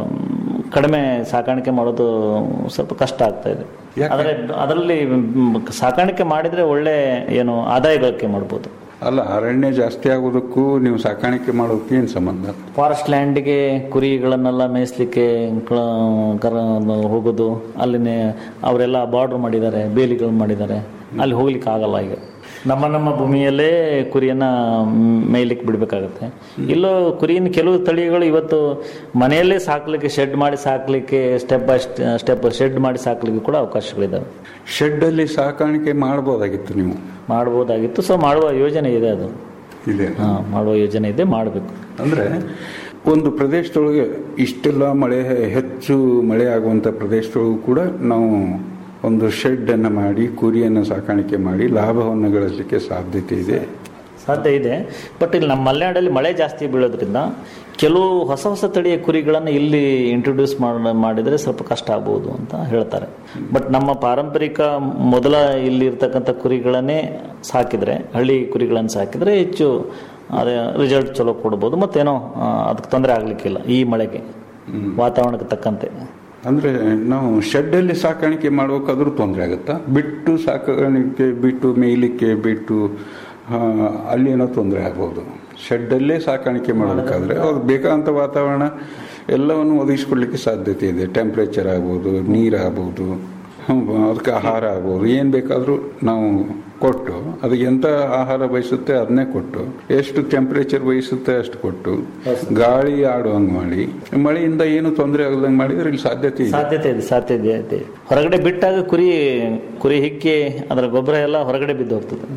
ಮ್, ಕಡಿಮೆ ಸಾಕಾಣಿಕೆ ಮಾಡೋದು ಸ್ವಲ್ಪ ಕಷ್ಟ ಆಗ್ತಾ ಇದೆ ಆದರೆ ಅದರಲ್ಲಿ ಮ್, ಸಾಕಾಣಿಕೆ ಮಾಡಿದ್ರೆ ಒಳ್ಳೆ ಏನು ಆದಾಯ ಗಳಿಕೆ ಮಾಡ್ಬೋದು ಅಲ್ಲ ಅರಣ್ಯ ಜಾಸ್ತಿ ಆಗೋದಕ್ಕೂ ನೀವು ಸಾಕಾಣಿಕೆ ಮಾಡೋದಕ್ಕೆ ಏನು ಸಂಬಂಧ ಫಾರೆಸ್ಟ್ ಲ್ಯಾಂಡ್ಗೆ ಕುರಿಗಳನ್ನೆಲ್ಲ ಮೇಯಿಸ್ಲಿಕ್ಕೆ ಕ- ಕರ ಹೋಗೋದು ಅಲ್ಲಿನೇ ಅವರೆಲ್ಲ ಬಾರ್ಡರ್ ಮಾಡಿದ್ದಾರೆ ಬೇಲಿಗಳು ಮಾಡಿದ್ದಾರೆ ಅಲ್ಲಿ ಹೋಗ್ಲಿಕ್ಕೆ ಆಗಲ್ಲ ಈಗ ನಮ್ಮ ನಮ್ಮ ಭೂಮಿಯಲ್ಲೇ ಕುರಿಯನ್ನ ಮೇಯ್ಲಿಕ್ಕೆ ಬಿಡಬೇಕಾಗತ್ತೆ ಇಲ್ಲೋ ಕುರಿನ ಕೆಲವು ತಳಿಗಳು ಇವತ್ತು ಮನೆಯಲ್ಲೇ ಸಾಕ್ಲಿಕ್ಕೆ ಶೆಡ್ ಮಾಡಿ ಸಾಕ್ಲಿಕ್ಕೆ ಸ್ಟೆಪ್ ಬೈ ಸ್ಟೆಪ್ ಶೆಡ್ ಮಾಡಿ ಸಾಕ್ಲಿಕ್ಕೆ ಕೂಡ ಅವಕಾಶಗಳಿದ್ದಾವೆ ಶೆಡ್ ಅಲ್ಲಿ ಸಾಕಾಣಿಕೆ ಮಾಡ್ಬೋದಾಗಿತ್ತು ನೀವು ಮಾಡ್ಬೋದಾಗಿತ್ತು ಸೊ ಮಾಡುವ ಯೋಜನೆ ಇದೆ ಅದು ಇದೆ ಹಾ, ಮಾಡುವ ಯೋಜನೆ ಇದೆ ಮಾಡಬೇಕು ಅಂದ್ರೆ ಒಂದು ಪ್ರದೇಶದೊಳಗೆ ಇಷ್ಟೆಲ್ಲ ಮಳೆ ಹೆಚ್ಚು ಮಳೆ ಆಗುವಂತ ಪ್ರದೇಶದೊಳಗೂ ಕೂಡ ನಾವು ಒಂದು ಶೆಡ್ ಅನ್ನು ಮಾಡಿ ಕುರಿಯನ್ನು ಸಾಕಾಣಿಕೆ ಮಾಡಿ ಲಾಭವನ್ನು ಗಳಿಸಲಿಕ್ಕೆ ಸಾಧ್ಯತೆ ಇದೆ ಸಾಧ್ಯ ಇದೆ ಬಟ್ ಇಲ್ಲಿ ನಮ್ಮ ಮಲೆನಾಡಲ್ಲಿ ಮಳೆ ಜಾಸ್ತಿ ಬೀಳೋದ್ರಿಂದ ಕೆಲವು ಹೊಸ ಹೊಸ ತಳಿಯ ಕುರಿಗಳನ್ನು ಇಲ್ಲಿ ಇಂಟ್ರೊಡ್ಯೂಸ್ ಮಾಡಿದರೆ ಸ್ವಲ್ಪ ಕಷ್ಟ ಆಗ್ಬೋದು ಅಂತ ಹೇಳ್ತಾರೆ ಬಟ್ ನಮ್ಮ ಪಾರಂಪರಿಕ ಮೊದಲ ಇಲ್ಲಿ ಇರ್ತಕ್ಕಂಥ ಕುರಿಗಳನ್ನೇ ಸಾಕಿದ್ರೆ ಹಳ್ಳಿ ಕುರಿಗಳನ್ನು ಸಾಕಿದ್ರೆ ಹೆಚ್ಚು ಅದೇ ರಿಸಲ್ಟ್ ಚಲೋ ಕೊಡ್ಬೋದು ಮತ್ತೇನೋ ಆ, ಅದಕ್ಕೆ ತೊಂದರೆ ಆಗ್ಲಿಕ್ಕಿಲ್ಲ ಈ ಮಳೆಗೆ ವಾತಾವರಣಕ್ಕೆ ತಕ್ಕಂತೆ ಅಂದ್ರೆ ನಾವು ಶೆಡ್ ಅಲ್ಲಿ ಸಾಕಾಣಿಕೆ ಮಾಡ್ಬೇಕಾದ್ರೂ ತೊಂದರೆ ಆಗುತ್ತಾ ಬಿಟ್ಟು ಸಾಕಾಣಿಕೆ ಬಿಟ್ಟು ಮೇಯ್ಲಿಕ್ಕೆ ಬಿಟ್ಟು ಆ, ಅಲ್ಲಿ ಏನೋ ತೊಂದರೆ ಆಗ್ಬೋದು ಶೆಡ್ಡಲ್ಲೇ ಸಾಕಾಣಿಕೆ ಮಾಡಬೇಕಾದ್ರೆ ಅವ್ರು ಬೇಕಾದಂಥ ವಾತಾವರಣ ಎಲ್ಲವನ್ನು ಒದಗಿಸ್ಕೊಡ್ಲಿಕ್ಕೆ ಸಾಧ್ಯತೆ ಇದೆ ಟೆಂಪ್ರೇಚರ್ ಆಗ್ಬೋದು ನೀರು ಆಗ್ಬೋದು ಹ್ಮ್, ಅದಕ್ಕೆ ಆಹಾರ ಆಗ್ಬೋದು ಏನು ಬೇಕಾದರೂ ನಾವು ಕೊಟ್ಟು ಅದಕ್ಕೆ ಎಂಥ ಆಹಾರ ಬಯಸುತ್ತೆ ಅದನ್ನೇ ಕೊಟ್ಟು ಎಷ್ಟು ಟೆಂಪ್ರೇಚರ್ ಬಯಸುತ್ತೆ ಅಷ್ಟು ಕೊಟ್ಟು ಗಾಳಿ ಆಡುವಂಗೆ ಮಾಡಿ ಮಳೆಯಿಂದ ಏನು ತೊಂದರೆ ಆಗದಂಗೆ ಮಾಡಿದ್ರೆ ಇಲ್ಲಿ ಸಾಧ್ಯತೆ ಇದೆ ಸಾಧ್ಯತೆ ಇದೆ ಸಾಧ್ಯತೆ ಇದೆ ಹೊರಗಡೆ ಬಿಟ್ಟಾಗ ಕುರಿ ಕುರಿ ಹಿಕ್ಕಿ ಅದರ ಗೊಬ್ಬರ ಎಲ್ಲ ಹೊರಗಡೆ ಬಿದ್ದು ಹೋಗ್ತದೆ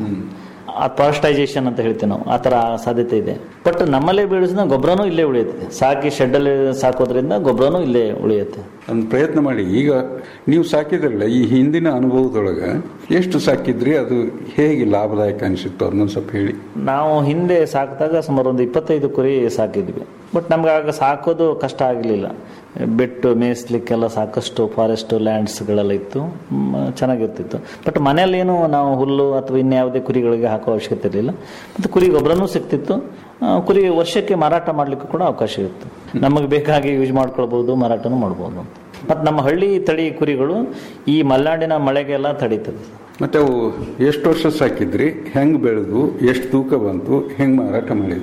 ಆ ಪಾಸ್ಟೈಸೇಷನ್ ಅಂತ ಹೇಳ್ತೀವಿ ನಾವು ಆ ಥರ ಸಾಧ್ಯತೆ ಇದೆ ಬಟ್ ನಮ್ಮಲ್ಲೇ ಬೀಳಿಸಿದ ಗೊಬ್ಬರನೂ ಇಲ್ಲೇ ಉಳಿಯುತ್ತೆ ಸಾಕಿ ಶೆಡ್ಡಲ್ಲಿ ಸಾಕೋದ್ರಿಂದ ಗೊಬ್ಬರನೂ ಇಲ್ಲೇ ಉಳಿಯುತ್ತೆ ಒಂದು ಪ್ರಯತ್ನ ಮಾಡಿ ಈಗ ನೀವು ಸಾಕಿದ್ರಲ್ಲ ಈ ಹಿಂದಿನ ಅನುಭವದೊಳಗೆ ಎಷ್ಟು ಸಾಕಿದ್ರಿ ಅದು ಹೇಗೆ ಲಾಭದಾಯಕ ಅನಿಸಿತ್ತು ಅದನ್ನೊಂದು ಸ್ವಲ್ಪ ಹೇಳಿ ನಾವು ಹಿಂದೆ ಸಾಕಿದಾಗ ಸುಮಾರು ಒಂದು ಇಪ್ಪತ್ತೈದು ಕುರಿ ಸಾಕಿದ್ವಿ ಬಟ್ ನಮ್ಗೆ ಆಗ ಸಾಕೋದು ಕಷ್ಟ ಆಗಲಿಲ್ಲ ಬೆಟ್ಟು ಮೇಯಿಸ್ಲಿಕ್ಕೆಲ್ಲ ಸಾಕಷ್ಟು ಫಾರೆಸ್ಟ್ ಲ್ಯಾಂಡ್ಸ್ಗಳೆಲ್ಲ ಇತ್ತು ಮ್, ಚೆನ್ನಾಗಿರ್ತಿತ್ತು ಬಟ್ ಮನೆಯಲ್ಲಿ ಏನು ನಾವು ಹುಲ್ಲು ಅಥವಾ ಇನ್ಯಾವುದೇ ಕುರಿಗಳಿಗೆ ಹಾಕೋ ಅವಶ್ಯಕತೆ ಇರಲಿಲ್ಲ ಮತ್ತು ಕುರಿ ಗೊಬ್ಬರನೂ ಸಿಗ್ತಿತ್ತು ಆ, ಕುರಿ ವರ್ಷಕ್ಕೆ ಮಾರಾಟ ಮಾಡಲಿಕ್ಕೂ ಕೂಡ ಅವಕಾಶ ಇತ್ತು ನಮಗೆ ಬೇಕಾಗಿ ಯೂಸ್ ಮಾಡ್ಕೊಳ್ಬೋದು ಮಾರಾಟನೂ ಮಾಡ್ಬೋದು ಅಂತ ಮತ್ತು ನಮ್ಮ ಹಳ್ಳಿ ತಳಿ ಕುರಿಗಳು ಈ ಮಲೆನಾಡಿನ ಮಳೆಗೆಲ್ಲ ತಡೀತದೆ ಮತ್ತೆ ಅವು ಎಷ್ಟು ವರ್ಷ ಸಾಕಿದ್ರಿ ಹೆಂಗ್ ಬೆಳೆದು ಎಷ್ಟು ತೂಕ ಬಂತು ಹೆಂಗ್ ಮಾರಾಟ ಮಾಡಿದ್ರಿ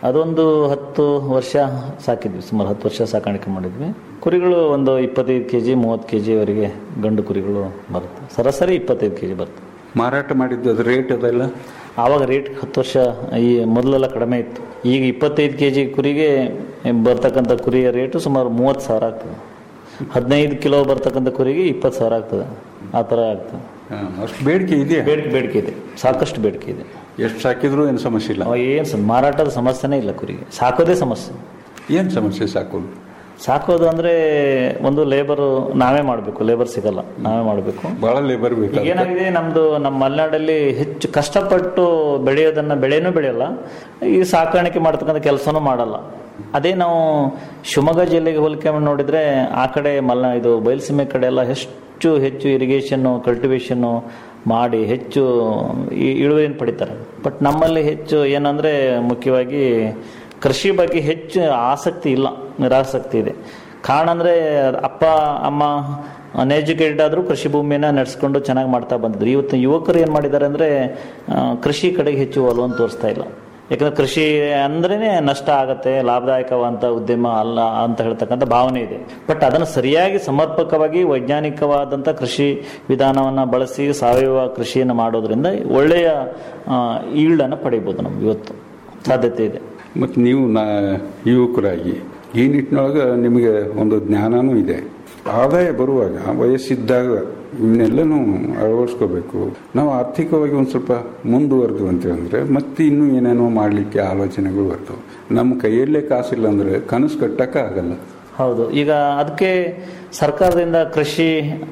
ಅದೊಂದು ಹತ್ತು ವರ್ಷ ಸಾಕಿದ್ವಿ ಸುಮಾರು ಹತ್ತು ವರ್ಷ ಸಾಕಾಣಿಕೆ ಮಾಡಿದ್ವಿ ಕುರಿಗಳು ಒಂದು ಇಪ್ಪತ್ತೈದು ಕೆ ಜಿ ಮೂವತ್ತು ಕೆ ಜಿವರೆಗೆ ಗಂಡು ಕುರಿಗಳು ಬರುತ್ತೆ ಸರಾಸರಿ ಇಪ್ಪತ್ತೈದು ಕೆ ಜಿ ಬರುತ್ತೆ ಮಾರಾಟ ಮಾಡಿದ್ದು ಅದು ರೇಟ್ ಅದೆಲ್ಲ ಆವಾಗ ರೇಟ್ ಹತ್ತು ವರ್ಷ ಈ ಮೊದಲೆಲ್ಲ ಕಡಿಮೆ ಇತ್ತು ಈಗ ಇಪ್ಪತ್ತೈದು ಕೆ ಜಿ ಕುರಿಗೆ ಬರ್ತಕ್ಕಂಥ ಕುರಿಯ ರೇಟು ಸುಮಾರು ಮೂವತ್ತು ಸಾವಿರ ಆಗ್ತದೆ ಹದಿನೈದು ಕಿಲೋ ಬರ್ತಕ್ಕಂಥ ಕುರಿಗೆ ಇಪ್ಪತ್ತು ಸಾವಿರ ಆಗ್ತದೆ ಆ ಥರ ಆಗ್ತದೆ ಅಷ್ಟು ಬೇಡಿಕೆ ಇದೆಯಾ ಬೇಡಿಕೆ ಬೇಡಿಕೆ ಇದೆ ಸಾಕಷ್ಟು ಬೇಡಿಕೆ ಇದೆ ಎಷ್ಟು ಸಾಕಿದ್ರು ಏನು ಸಮಸ್ಯೆ ಇಲ್ಲ ಏನು ಮಾರಾಟದ ಸಮಸ್ಯೆನೇ ಇಲ್ಲ ಕುರಿಗೆ ಸಾಕೋದೇ ಸಮಸ್ಯೆ ಏನು ಸಮಸ್ಯೆ ಸಾಕೋದು ಸಾಕೋದು ಅಂದ್ರೆ ಒಂದು ಲೇಬರ್ ನಾವೇ ಮಾಡಬೇಕು ಲೇಬರ್ ಸಿಗಲ್ಲ ನಾವೇ ಮಾಡಬೇಕು ಬಹಳ ಲೇಬರ್ ಬೇಕು ಈಗ ಏನಾಗಿದೆ ನಮ್ದು ನಮ್ಮ ಮಲೆನಾಡಲ್ಲಿ ಹೆಚ್ಚು ಕಷ್ಟಪಟ್ಟು ಬೆಳೆಯೋದನ್ನ ಬೆಳೆನೂ ಬೆಳೆಯಲ್ಲ ಈ ಸಾಕಾಣಿಕೆ ಮಾಡ್ತಕ್ಕಂಥ ಕೆಲಸನೂ ಮಾಡಲ್ಲ ಅದೇ ನಾವು ಶಿವಮೊಗ್ಗ ಜಿಲ್ಲೆಗೆ ಹೋಲಿಕೆ ಮಾಡಿ ನೋಡಿದ್ರೆ ಆ ಕಡೆ ಮಲ್ನಾ ಇದು ಬಯಲುಸೀಮೆ ಕಡೆ ಎಲ್ಲ ಹೆಚ್ಚು ಹೆಚ್ಚು ಇರಿಗೇಷನ್ನು ಕಲ್ಟಿವೇಷನ್ನು ಮಾಡಿ ಹೆಚ್ಚು ಈ- ಇಳುವರಿಯನ್ನು ಪಡಿತಾರೆ ಬಟ್ ನಮ್ಮಲ್ಲಿ ಹೆಚ್ಚು ಏನಂದ್ರೆ ಮುಖ್ಯವಾಗಿ ಕೃಷಿ ಬಗ್ಗೆ ಹೆಚ್ಚು ಆಸಕ್ತಿ ಇಲ್ಲ ನಿರಾಸಕ್ತಿ ಇದೆ ಕಾರಣ ಅಂದ್ರೆ ಅಪ್ಪ ಅಮ್ಮ ಅನ್ಎಜುಕೇಟೆಡ್ ಆದರೂ ಕೃಷಿ ಭೂಮಿಯನ್ನ ನಡೆಸ್ಕೊಂಡು ಚೆನ್ನಾಗಿ ಮಾಡ್ತಾ ಬಂದಿದ್ರು ಇವತ್ತು ಯುವಕರು ಏನು ಮಾಡಿದ್ದಾರೆ ಅಂದ್ರೆ ಆ, ಕೃಷಿ ಕಡೆಗೆ ಹೆಚ್ಚು ಒಲವನ್ನು ತೋರಿಸ್ತಾ ಇಲ್ಲ ಯಾಕಂದ್ರೆ ಕೃಷಿ ಅಂದ್ರೇನೆ ನಷ್ಟ ಆಗತ್ತೆ ಲಾಭದಾಯಕವಾದಂಥ ಉದ್ಯಮ ಅಲ್ಲ ಅಂತ ಹೇಳ್ತಕ್ಕಂಥ ಭಾವನೆ ಇದೆ ಬಟ್ ಅದನ್ನು ಸರಿಯಾಗಿ ಸಮರ್ಪಕವಾಗಿ ವೈಜ್ಞಾನಿಕವಾದಂಥ ಕೃಷಿ ವಿಧಾನವನ್ನು ಬಳಸಿ ಸಾವಯವ ಕೃಷಿಯನ್ನು ಮಾಡೋದ್ರಿಂದ ಒಳ್ಳೆಯ ಈಲ್ಡನ್ನು ಪಡಿಬೋದು ನಮ್ಗೆ ಇವತ್ತು ಸಾಧ್ಯತೆ ಇದೆ ಮತ್ತು ನೀವು ನಾ ಯುವಕರಾಗಿ ಈ ನಿಟ್ಟಿನೊಳಗೆ ನಿಮಗೆ ಒಂದು ಜ್ಞಾನನೂ ಇದೆ ಆದಾಯ ಬರುವಾಗ ವಯಸ್ಸಿದ್ದಾಗ ಇವನ್ನೆಲ್ಲನೂ ಅಳವಡಿಸ್ಕೋಬೇಕು ನಾವು ಆರ್ಥಿಕವಾಗಿ ಒಂದು ಸ್ವಲ್ಪ ಮುಂದುವರೆದು ಅಂದರೆ ಮತ್ತೆ ಇನ್ನೂ ಏನೇನೋ ಮಾಡಲಿಕ್ಕೆ ಆಲೋಚನೆಗಳು ಬರ್ತವೆ ನಮ್ಮ ಕೈಯಲ್ಲೇ ಕಾಸಿಲ್ಲ ಅಂದರೆ ಕನಸು ಕಟ್ಟಕ್ಕೆ ಆಗಲ್ಲ ಹೌದು ಈಗ ಅದಕ್ಕೆ ಸರ್ಕಾರದಿಂದ ಕೃಷಿ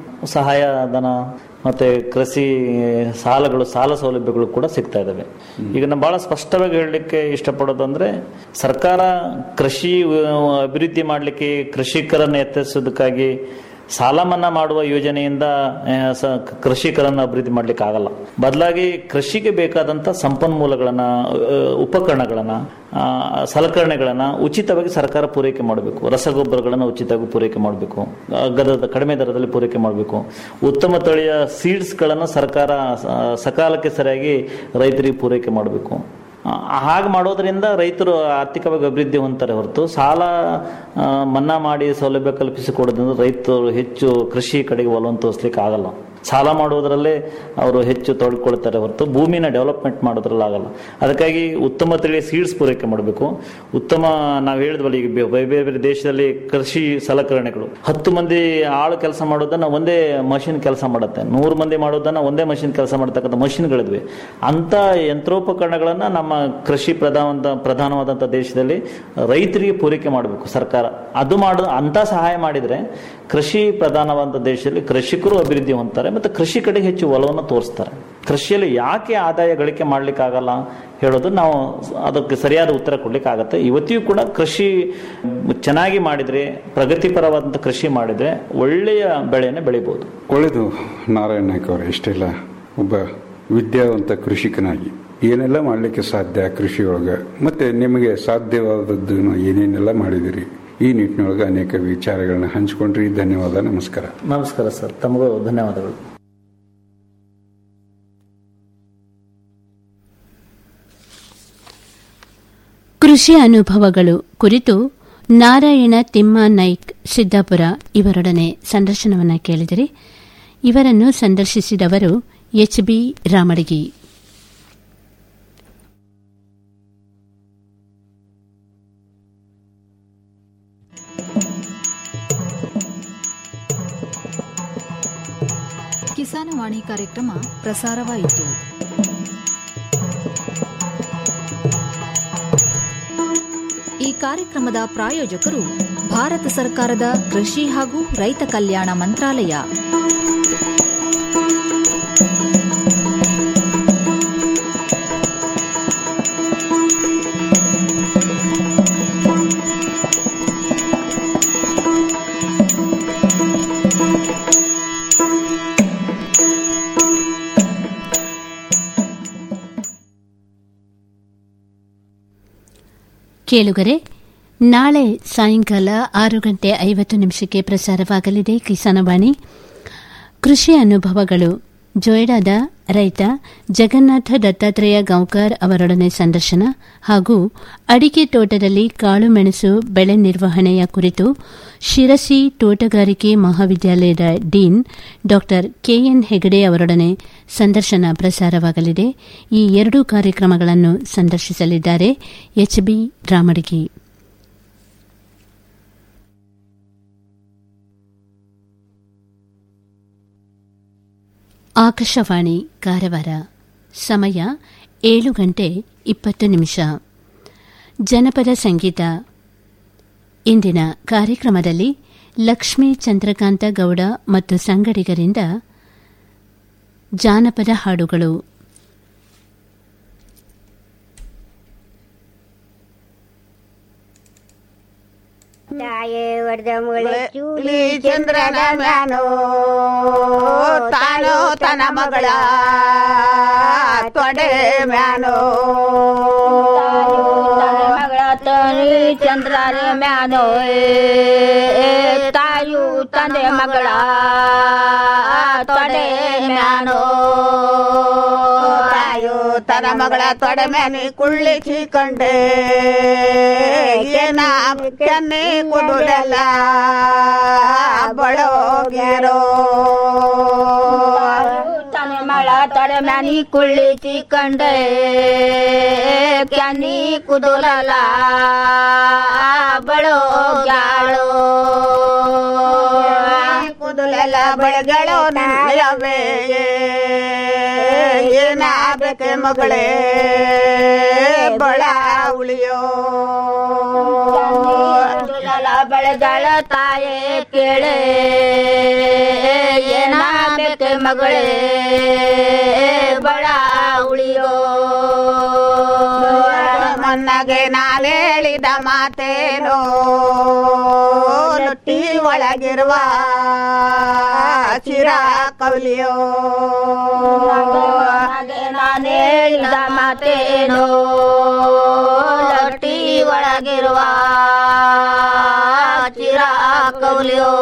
ಸಹಾಯಧನ ಮತ್ತೆ ಕೃಷಿ ಸಾಲಗಳು ಸಾಲ ಸೌಲಭ್ಯಗಳು ಕೂಡ ಸಿಗ್ತಾ ಇದ್ದಾವೆ ಈಗ ನಾನು ಬಹಳ ಸ್ಪಷ್ಟವಾಗಿ ಹೇಳಲಿಕ್ಕೆ ಇಷ್ಟಪಡೋದು ಅಂದ್ರೆ ಸರ್ಕಾರ ಕೃಷಿ ಆ, ಅಭಿವೃದ್ಧಿ ಮಾಡಲಿಕ್ಕೆ ಕೃಷಿಕರನ್ನು ಎತ್ತರಿಸೋದಕ್ಕಾಗಿ ಸಾಲ ಮನ್ನಾ ಮಾಡುವ ಯೋಜನೆಯಿಂದ ಆ, ಸ- ಕೃಷಿಕರನ್ನು ಅಭಿವೃದ್ಧಿ ಮಾಡ್ಲಿಕ್ಕೆ ಆಗಲ್ಲ ಬದಲಾಗಿ ಕೃಷಿಗೆ ಬೇಕಾದಂತ ಸಂಪನ್ಮೂಲಗಳನ್ನ ಆ, ಉಪಕರಣಗಳನ್ನ ಆ, ಸಲಕರಣೆಗಳನ್ನ ಉಚಿತವಾಗಿ ಸರ್ಕಾರ ಪೂರೈಕೆ ಮಾಡಬೇಕು ರಸಗೊಬ್ಬರಗಳನ್ನು ಉಚಿತವಾಗಿ ಪೂರೈಕೆ ಮಾಡಬೇಕು ಗದದ ಕಡಿಮೆ ದರದಲ್ಲಿ ಪೂರೈಕೆ ಮಾಡಬೇಕು ಉತ್ತಮ ತಳಿಯ ಸೀಡ್ಸ್ಗಳನ್ನು ಸರ್ಕಾರ ಸ- ಸಕಾಲಕ್ಕೆ ಸರಿಯಾಗಿ ರೈತರಿಗೆ ಪೂರೈಕೆ ಮಾಡಬೇಕು ಹಾಗೆ ಮಾಡೋದ್ರಿಂದ ರೈತರು ಆರ್ಥಿಕವಾಗಿ ಅಭಿವೃದ್ಧಿ ಹೊಂದ್ತಾರೆ ಹೊರತು ಸಾಲ ಆ, ಮನ್ನಾ ಮಾಡಿ ಸೌಲಭ್ಯ ಕಲ್ಪಿಸಿಕೊಡೋದ್ರಿಂದ ರೈತರು ಹೆಚ್ಚು ಕೃಷಿ ಕಡೆಗೆ ಒಲವನ್ನು ತೋರಿಸ್ಲಿಕ್ಕೆ ಆಗಲ್ಲ ಸಾಲ ಮಾಡುವುದರಲ್ಲೇ ಅವರು ಹೆಚ್ಚು ತೊಡ್ಕೊಳ್ತಾರೆ ಹೊರತು ಭೂಮಿನ ಡೆವಲಪ್ಮೆಂಟ್ ಮಾಡೋದ್ರಲ್ಲಿ ಆಗಲ್ಲ ಅದಕ್ಕಾಗಿ ಉತ್ತಮ ತಳಿಯ ಸೀಡ್ಸ್ ಪೂರೈಕೆ ಮಾಡಬೇಕು ಉತ್ತಮ ನಾವು ಹೇಳಿದ್ವಲ್ಲ ಈಗ ಬೇ- ಬೇರೆ ಬೇರೆ ದೇಶದಲ್ಲಿ ಕೃಷಿ ಸಲಕರಣೆಗಳು ಹತ್ತು ಮಂದಿ ಆಳು ಕೆಲಸ ಮಾಡೋದನ್ನ ಒಂದೇ ಮಷಿನ್ ಕೆಲಸ ಮಾಡುತ್ತೆ ನೂರು ಮಂದಿ ಮಾಡೋದನ್ನ ಒಂದೇ ಮಷಿನ್ ಕೆಲಸ ಮಾಡ್ತಕ್ಕಂಥ ಮಷಿನ್ಗಳಿದ್ವಿ ಅಂತ ಯಂತ್ರೋಪಕರಣಗಳನ್ನ ನಮ್ಮ ಕೃಷಿ ಪ್ರಧಾನ ಪ್ರಧಾನವಾದಂಥ ದೇಶದಲ್ಲಿ ರೈತರಿಗೆ ಪೂರೈಕೆ ಮಾಡಬೇಕು ಸರ್ಕಾರ ಅದು ಮಾಡ ಅಂತ ಸಹಾಯ ಮಾಡಿದ್ರೆ ಕೃಷಿ ಪ್ರಧಾನವಾದ ದೇಶದಲ್ಲಿ ಕೃಷಿಕರು ಅಭಿವೃದ್ಧಿ ಹೊಂದ್ತಾರೆ ಮತ್ತೆ ಕೃಷಿ ಕಡೆಗೆ ಹೆಚ್ಚು ಒಲವನ್ನು ತೋರಿಸ್ತಾರೆ ಕೃಷಿಯಲ್ಲಿ ಯಾಕೆ ಆದಾಯ ಗಳಿಕೆ ಮಾಡ್ಲಿಕ್ಕೆ ಆಗಲ್ಲ ಹೇಳೋದು ನಾವು ಅದಕ್ಕೆ ಸರಿಯಾದ ಉತ್ತರ ಕೊಡ್ಲಿಕ್ಕೆ ಆಗತ್ತೆ ಇವತ್ತಿಗೂ ಕೂಡ ಕೃಷಿ ಚೆನ್ನಾಗಿ ಮಾಡಿದ್ರೆ ಪ್ರಗತಿಪರವಾದಂಥ ಕೃಷಿ ಮಾಡಿದ್ರೆ ಒಳ್ಳೆಯ ಬೆಳೆಯನ್ನು ಬೆಳಿಬಹುದು ಒಳ್ಳೆಯದು ನಾರಾಯಣ ನಾಯ್ಕ ಅವರೇ ಇಷ್ಟೆಲ್ಲ ಒಬ್ಬ ವಿದ್ಯಾವಂತ ಕೃಷಿಕನಾಗಿ ಏನೆಲ್ಲ ಮಾಡಲಿಕ್ಕೆ ಸಾಧ್ಯ ಕೃಷಿಯೊಳಗೆ ಮತ್ತೆ ನಿಮಗೆ ಸಾಧ್ಯವಾದದ್ದನ್ನು ಏನೇನೆಲ್ಲ ಮಾಡಿದಿರಿ ಈ ನಿಟ್ಟಿನೊಳಗೆ ಅನೇಕ ವಿಚಾರಗಳನ್ನ ಹಂಚಿಕೊಂಡ್ರಿ ಧನ್ಯವಾದ ನಮಸ್ಕಾರ ನಮಸ್ಕಾರ ಸರ್ ತಮಗೂ ಧನ್ಯವಾದಗಳು ಕೃಷಿ ಅನುಭವಗಳು ಕುರಿತು ನಾರಾಯಣ ತಿಮ್ಮ ನೈಕ್ ಸಿದ್ದಾಪುರ ಇವರೊಡನೆ ಸಂದರ್ಶನವನ್ನು ಕೇಳಿದಿರಿ ಇವರನ್ನು ಸಂದರ್ಶಿಸಿದವರು ಎಚ್ ಬಿ ರಾಮಡಗಿ ಕಿಸಾನವಾಣಿ ಕಾರ್ಯಕ್ರಮ ಪ್ರಸಾರವಾಯಿತು ಈ ಕಾರ್ಯಕ್ರಮದ ಪ್ರಾಯೋಜಕರು ಭಾರತ ಸರ್ಕಾರದ ಕೃಷಿ ಹಾಗೂ ರೈತ ಕಲ್ಯಾಣ ಮಂತ್ರಾಲಯ ಕೇಳುಗರೆ ನಾಳೆ ಸಾಯಂಕಾಲ ಆರು ಗಂಟೆ ಐವತ್ತು ನಿಮಿಷಕ್ಕೆ ಪ್ರಸಾರವಾಗಲಿದೆ ಕಿಸಾನವಾಣಿ ಕೃಷಿ ಅನುಭವಗಳು ಜೊಯ್ಡಾದ ರೈತ ಜಗನ್ನಾಥ ದತ್ತಾತ್ರೇಯ ಗೌಕರ್ ಅವರೊಡನೆ ಸಂದರ್ಶನ ಹಾಗೂ ಅಡಿಕೆ ತೋಟದಲ್ಲಿ ಕಾಳುಮೆಣಸು ಬೆಳೆ ನಿರ್ವಹಣೆಯ ಕುರಿತು ಶಿರಸಿ ತೋಟಗಾರಿಕೆ ಮಹಾವಿದ್ಯಾಲಯದ ಡೀನ್ ಡಾ ಕೆಎನ್ ಹೆಗಡೆ ಅವರೊಡನೆ ಸಂದರ್ಶನ ಪ್ರಸಾರವಾಗಲಿದೆ ಈ ಎರಡೂ ಕಾರ್ಯಕ್ರಮಗಳನ್ನು ಸಂದರ್ಶಿಸಲಿದ್ದಾರೆ ಎಚ್ಬಿ ರಾಮಡಿಗಿ ಆಕಾಶವಾಣಿ ಕಾರವಾರ ಸಮಯ ಏಳು ಗಂಟೆ ಇಪ್ಪತ್ತು ನಿಮಿಷ ಜನಪದ ಸಂಗೀತ ಇಂದಿನ ಕಾರ್ಯಕ್ರಮದಲ್ಲಿ ಲಕ್ಷ್ಮೀ ಚಂದ್ರಕಾಂತ ಗೌಡ ಮತ್ತು ಸಂಗಡಿಗರಿಂದ ಜಾನಪದ ಹಾಡುಗಳು ತಾಯೇ ವರ್ಧಮುಳೆ ಚೂಲಿ ಚಂದ್ರನ ಮ್ಯಾನೋ ತಾನೋ ತನ ಮಗಳ ತೊಡೆ ಮ್ಯಾನೋ ಮಗಳ ತನಿ ಚಂದ್ರನ ಮ್ಯಾನೋ ತಾಯು ತಂದೆ ಮಗಳ ತೊಡೆ ಮ್ಯಾನೋ ತಾಯು ತನ ಮಗಳ ತೊಡೆ ಮ್ಯಾನಿ ಕುಳ್ಳಿಸಿ ಕಂಡೆ ಏನ ಕೆನ್ನೆ ಕುದುರೆಲ್ಲ ಬಡೋಗ್ಯಾರೋ ತನ ಮಳ ತೊಡೆ ಮ್ಯಾನಿ ಕುಳ್ಳಿಸಿ ಕಂಡೆ ಕ್ಯಾನಿ ಕುದುರಲ್ಲ ಬಡೋಗ್ಯಾಳೋ ಕುದುಲೆಲ್ಲ ಬೆಳಗಳು ನಾಯವೇ ಏನಾಗಬೇಕೆ ಮಗಳೇ ಬಳ ಉಳಿಯೋ ಬೆಳೆಗಳ ತಾಯೇ ಕೇಳೆ ಏನಾಗಬೇಕೆ ಮಗಳೇ ಬಳ ಉಳಿಯೋ ಮನ್ನಗೆ ನಾನೇಳಿದ ಮಾತೇನೋ ಲೊಟ್ಟಿ ಒಳಗಿರುವ ಚಿರ ಕವಲಿಯೋ ನಾನೇಳಿದ ಮಾತೇನೋ ಲೊಟ್ಟಿ ಒಳಗಿರುವ ಚಿರ ಕವಲಿಯೋ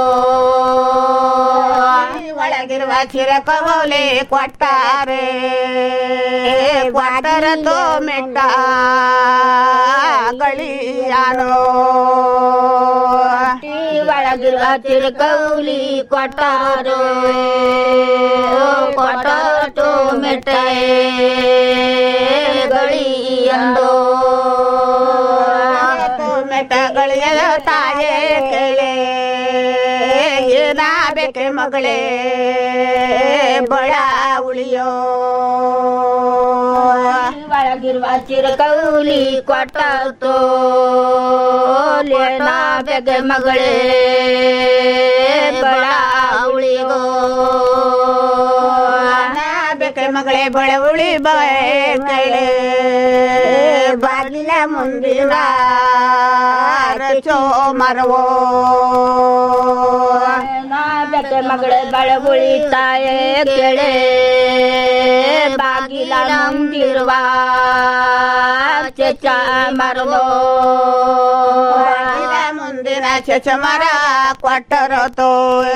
ಒಳಗಿರುವ ಚಿರ ಕವಲಿ ಕೊಟ್ಟಾರೆ ಕ್ವಾಟರ ತೋ ಮೆಟ್ಟ ಗಳಿಯಾನೋ ಒಳಗಿರುವ ಚಿರಕೌಲಿ ಕೊಟ್ಟಾರೋ ಕೊಟ್ಟು ಮೆಟ್ಟೆ ಗಳಿಯಂದೋ ಮೆಟ್ಟಗಳಿಯ ತಾಯೇ ಕೇಳೆ ಏನಾಗಬೇಕೆ ಮಗಳೇ ಬಳ ಉಳಿಯೋ ಒಳಗಿರುವ ಚಿರಕೌಲಿ ಕೊಟ್ಟೋ ಲೇನಾಗಬೇಕೆ ಮಗಳೇ ಬಳ ಉಳಿಯೋ ಬೇಕೆ ಮಗಳೇ ಬಳ ಉಳಿ ಬೇಕಳೆ ಬಾಗಿಲ ಮುಂದಿನ ರಚೋ ಮರವೋ ಬೇಕೆ ಮಗಳೇ ಬಳ ಉಳಿತಾಯೇ ಕೇಳೆ ಬಾಗಿಲ ಮುಂದಿರುವ ಚಚ ಮರವೋ ಬಾಗಿಲ ಮುಂದಿನ ಚಚ ಮರ ಕೊಟ್ಟರೋ ತೋ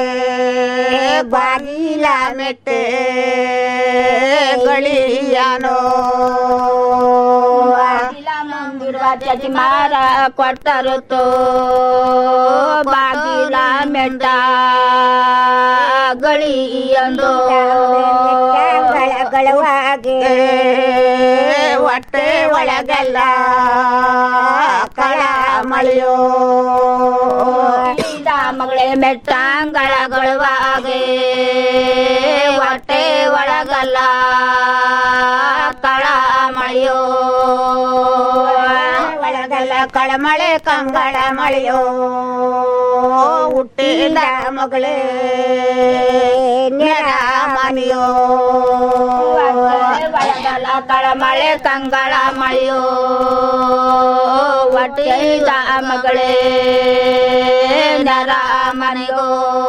ಬಾಗಿಲ ಮೆಟ್ಟೆ ಗಳಿಯಾನೋ ಬಾಗಿಲ ಮುಂದಿರುವ ಚಚ ಮರ ಕೊಟ್ಟರೋ ತೋ ಬಾಗಿಲ ಮೆಟ್ಟ ಗಳಿಯಂದೋ ಗಳಗಳವಾಗೆ ಹೊಟ್ಟೆ ಒಳಗಲ್ಲ ಕಳ ಮಳೆಯೋ ಮಗಳೇ ಮೆಟ್ಟಂಗಳಗಳವಾಗೆ ಹೊಟ್ಟೆ ಒಳಗಲ್ಲ ಕಳ ಮಳೆಯೋ ಒಳಗಲ್ಲ ಕಳಮಳೆ ಕಂಗಳ ಮಳೆಯೋ ಹುಟ್ಟಿದ ಮಗಳೇ ನೆರ ಮನೆಯೋ ಒಳಗಲ್ಲ ಕಳಮಳೆ ಕಂಗಳ ಮಳೆಯೋ ಹೊಟ್ಟಿದ ಮಗಳೇ ನರ ಮನೆಗೋ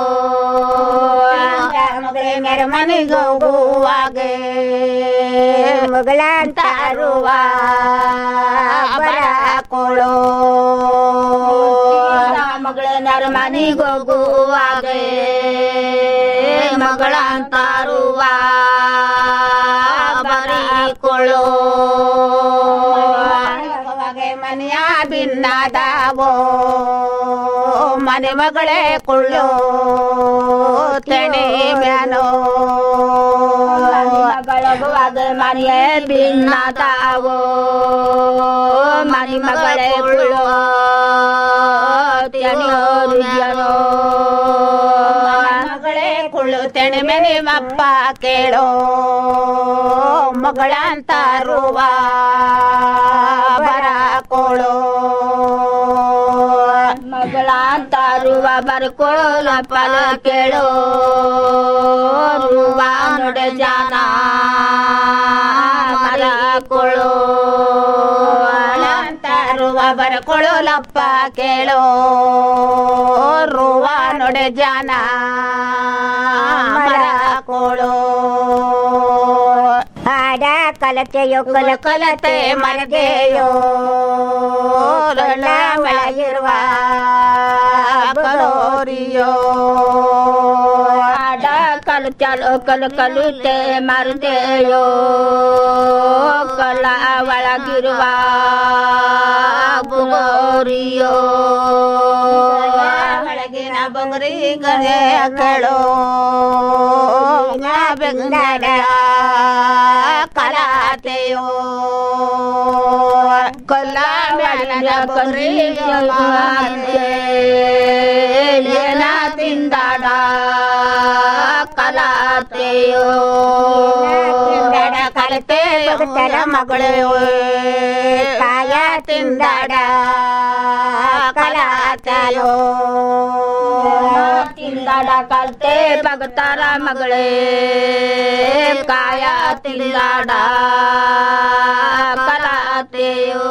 ಮಗಳೇ ನೆರ ಮನೆಗೋಗುವಾಗೆ ಮಗಳಂತಾರುವ ಬರ ಕೊಳೋ ಮಗಳ ನರ ಮನೆಗೋಗುವಾಗೆ ಮಗಳಂತಾರುವ ಭಿನ್ನದಾವೋ ಮನೆ ಮಗಳೇ ಕೊಳ್ಳೋ ತೆಣೆ ಮ್ಯಾನೋ ಮಗಳಗುವಾಗ ಮನೆಯೇ ಭಿನ್ನದಾವೋ ಮನೆ ಮಗಳೇ ಕೊಳ್ಳೋ ತೆಣಿಯೋರು ಜನೋ ಮಗಳೇ ಕುಳ್ಳು ತೆಣೆ ಮೇಲೆ ಮಪ್ಪ ಕೇಳೋ ಮಗಳಂತಾರುವ ಬರ ಕೋಳೋ ಮಗಳಂತಾರುವ ಬರ್ಕೊಳ್ಳ ಫಲ ಕೇಳೋ ರುವ ನೊಡೆ ಜಾನ ಮರ ಕೊಳೋ ಅಂತಾರುವ ಬರ್ಕೊಳ್ಳಲಪ್ಪ ಕೇಳೋ ರುವ ನೊಡೆ ಜಾನ ಮರ ಕೋಳೋ ಹಾಡ ಕಲತೆಯೋ ಕಲ ಕಲತೆ ಮರದೆಯೋ ರಳ ಮಳೆಯಿರುವ ಕಲೋರಿಯೋ ಹಾಡ ಕಲು ಚಲೋ ಕಲು ಕಲುತೆ ಮರದೆಯೋ ಕಲ ಒಳಗಿರುವ ಬುಗೋರಿಯೋ ಒಳಗಿನ ಬೊಂಗರಿ ಗದೆ ಕೇಳೋ ಬೆಂಗಡ ಕಲಾತೆಯೋ ಕೊಲ್ಲ ಮ್ಯಾಲಿನ ಬೊಂಗರಿ ಏನ ತಿಂದಾಡ ಕಲಾತೆಯೋ ತಿಂದಾಡ ಕಲತೆ ಬಗತರ ಮಗಳು ಕಾಯ ತಿಂದಾಡ ಕಲಾತೆಯೋ ತಿಂದಾಡ ಕಲ್ತೆ ಬಗತಾರ ಮಗಳೇ ಕಾಯ ತಿಂದಾಡ ಕಲಾತೆಯೋ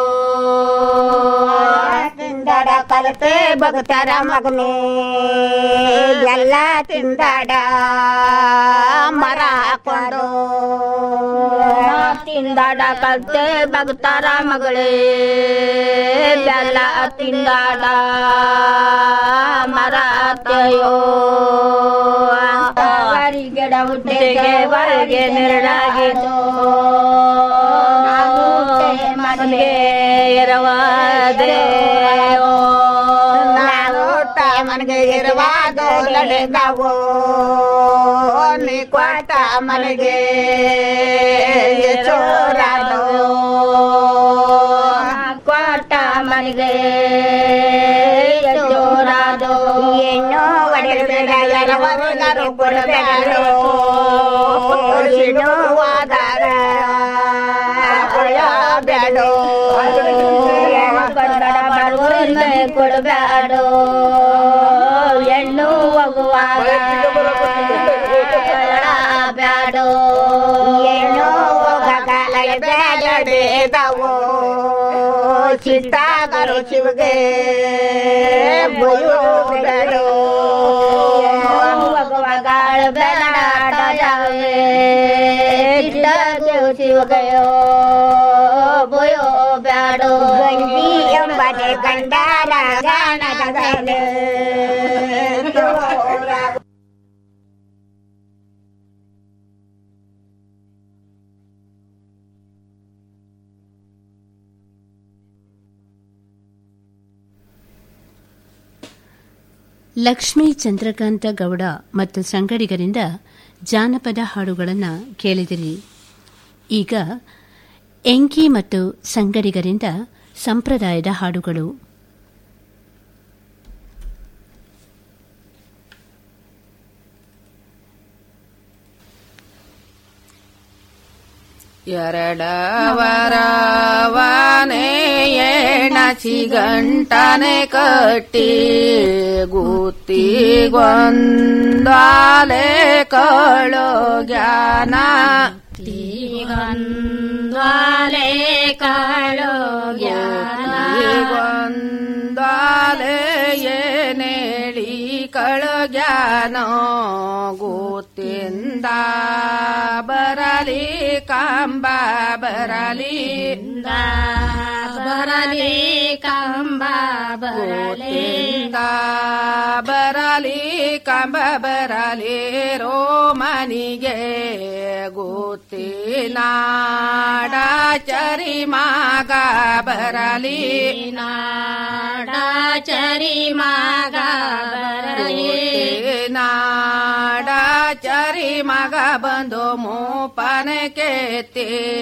ತಿಂದಾಡ ಕಲತೆ ಬಗತಾರ ಮಗನೇ ಎಲ್ಲ ತಿಂದಾಡ ಮರ ಹಾಕೊಂಡು ತಿಂದಾಡ ಕಲ್ತೆ ಬಗತಾರ ಮಗಳೇ ಬೆಲ್ಲ ತಿಂದಾಡ ಮರಾತೆಯೋ ಗಿಡ ಹುಟ್ಟಿಗೆ ಹೊರಗೆ ನೆರಳಾಗಿದ್ದು ಮನೆಗೆ ಎರವಾದ್ರೆ ನಾನೋಟ ಮನೆಗೆ ಎರವಾದೋ ನಡೆದವೋ ನೀ ಕ್ವಾಟ ಮನೆಗೆ ಚೋರಾದೋ ಕ್ವಾಟ ಮನೆಗೆ ಜೋರಾದೋ ಏನೋ ಒಡೆಬೇಡ ಎರವರು ಕೊಡಬೇಡೋ ಸಿಡುವಾದಾರ ಕೊಡಬೇಡೋ ಕನ್ನಡ ಬರುವುದಿಲ್ಲ ಕೊಡಬೇಡೋ ಹೆಣ್ಣು ಹೋಗುವಾಗ ಬ್ಯಾಡೋ ಏನೋ ಹೋಗಗಾಲ ಬ್ಯಾಡೇದವೋ ಚಿತ್ತಾಗರು ಶಿವಗೆ ಬುಯೋ ಬೇಡೋ ಹೋಗುವಾಗ ಬೇಡ ಶಿವಗಯೋ ಬುಯೋ ಬ್ಯಾಡೋ ಗಂಡಿ ಎಂಬನೆ ಗಂಡಾರ ಗಾಣದ ಲಕ್ಷ್ಮೀ ಚಂದ್ರಕಾಂತ ಗೌಡ ಮತ್ತು ಸಂಗಡಿಗರಿಂದ ಜಾನಪದ ಹಾಡುಗಳನ್ನು ಕೇಳಿದಿರಿ ಈಗ ಎಂಕಿ ಮತ್ತು ಸಂಗಡಿಗರಿಂದ ಸಂಪ್ರದಾಯದ ಹಾಡುಗಳು ಎರಡವರವನೇ ಎಣಚಿ ಗಂಟನೆ ಕಟ್ಟಿ ಗುತ್ತಿಗೊಂದಾಲೆ ಕಳೋ ಜ್ಞಾನ ಗೊಂದ್ವಾಲೆ ಕಾಳೋ ಗೊಂದಾಲೆ ಏನೇಳಿ ಕಳೋ ಜ್ಞಾನ ಗೊತ್ತಿಂದ ಬರಲಿ ಕಂಬ ಬರಲಿ ಬರಲಿ ಕಂಬ ಬರಲಿ ಬರಲಿ ಕಂಬ ಬರಲಿ ರೋಮನಿಗೆ ಗೊತ್ತಿನಾಡ ಚರಿ ಮಗ ಬರಲಿ ನಾಡ ಚರಿ ಮಗ ಬರಲಿ ನಾಡ ಚರಿ ಮಗ ಬಂದು ಮೂಪನ ಕೆತ್ತಿ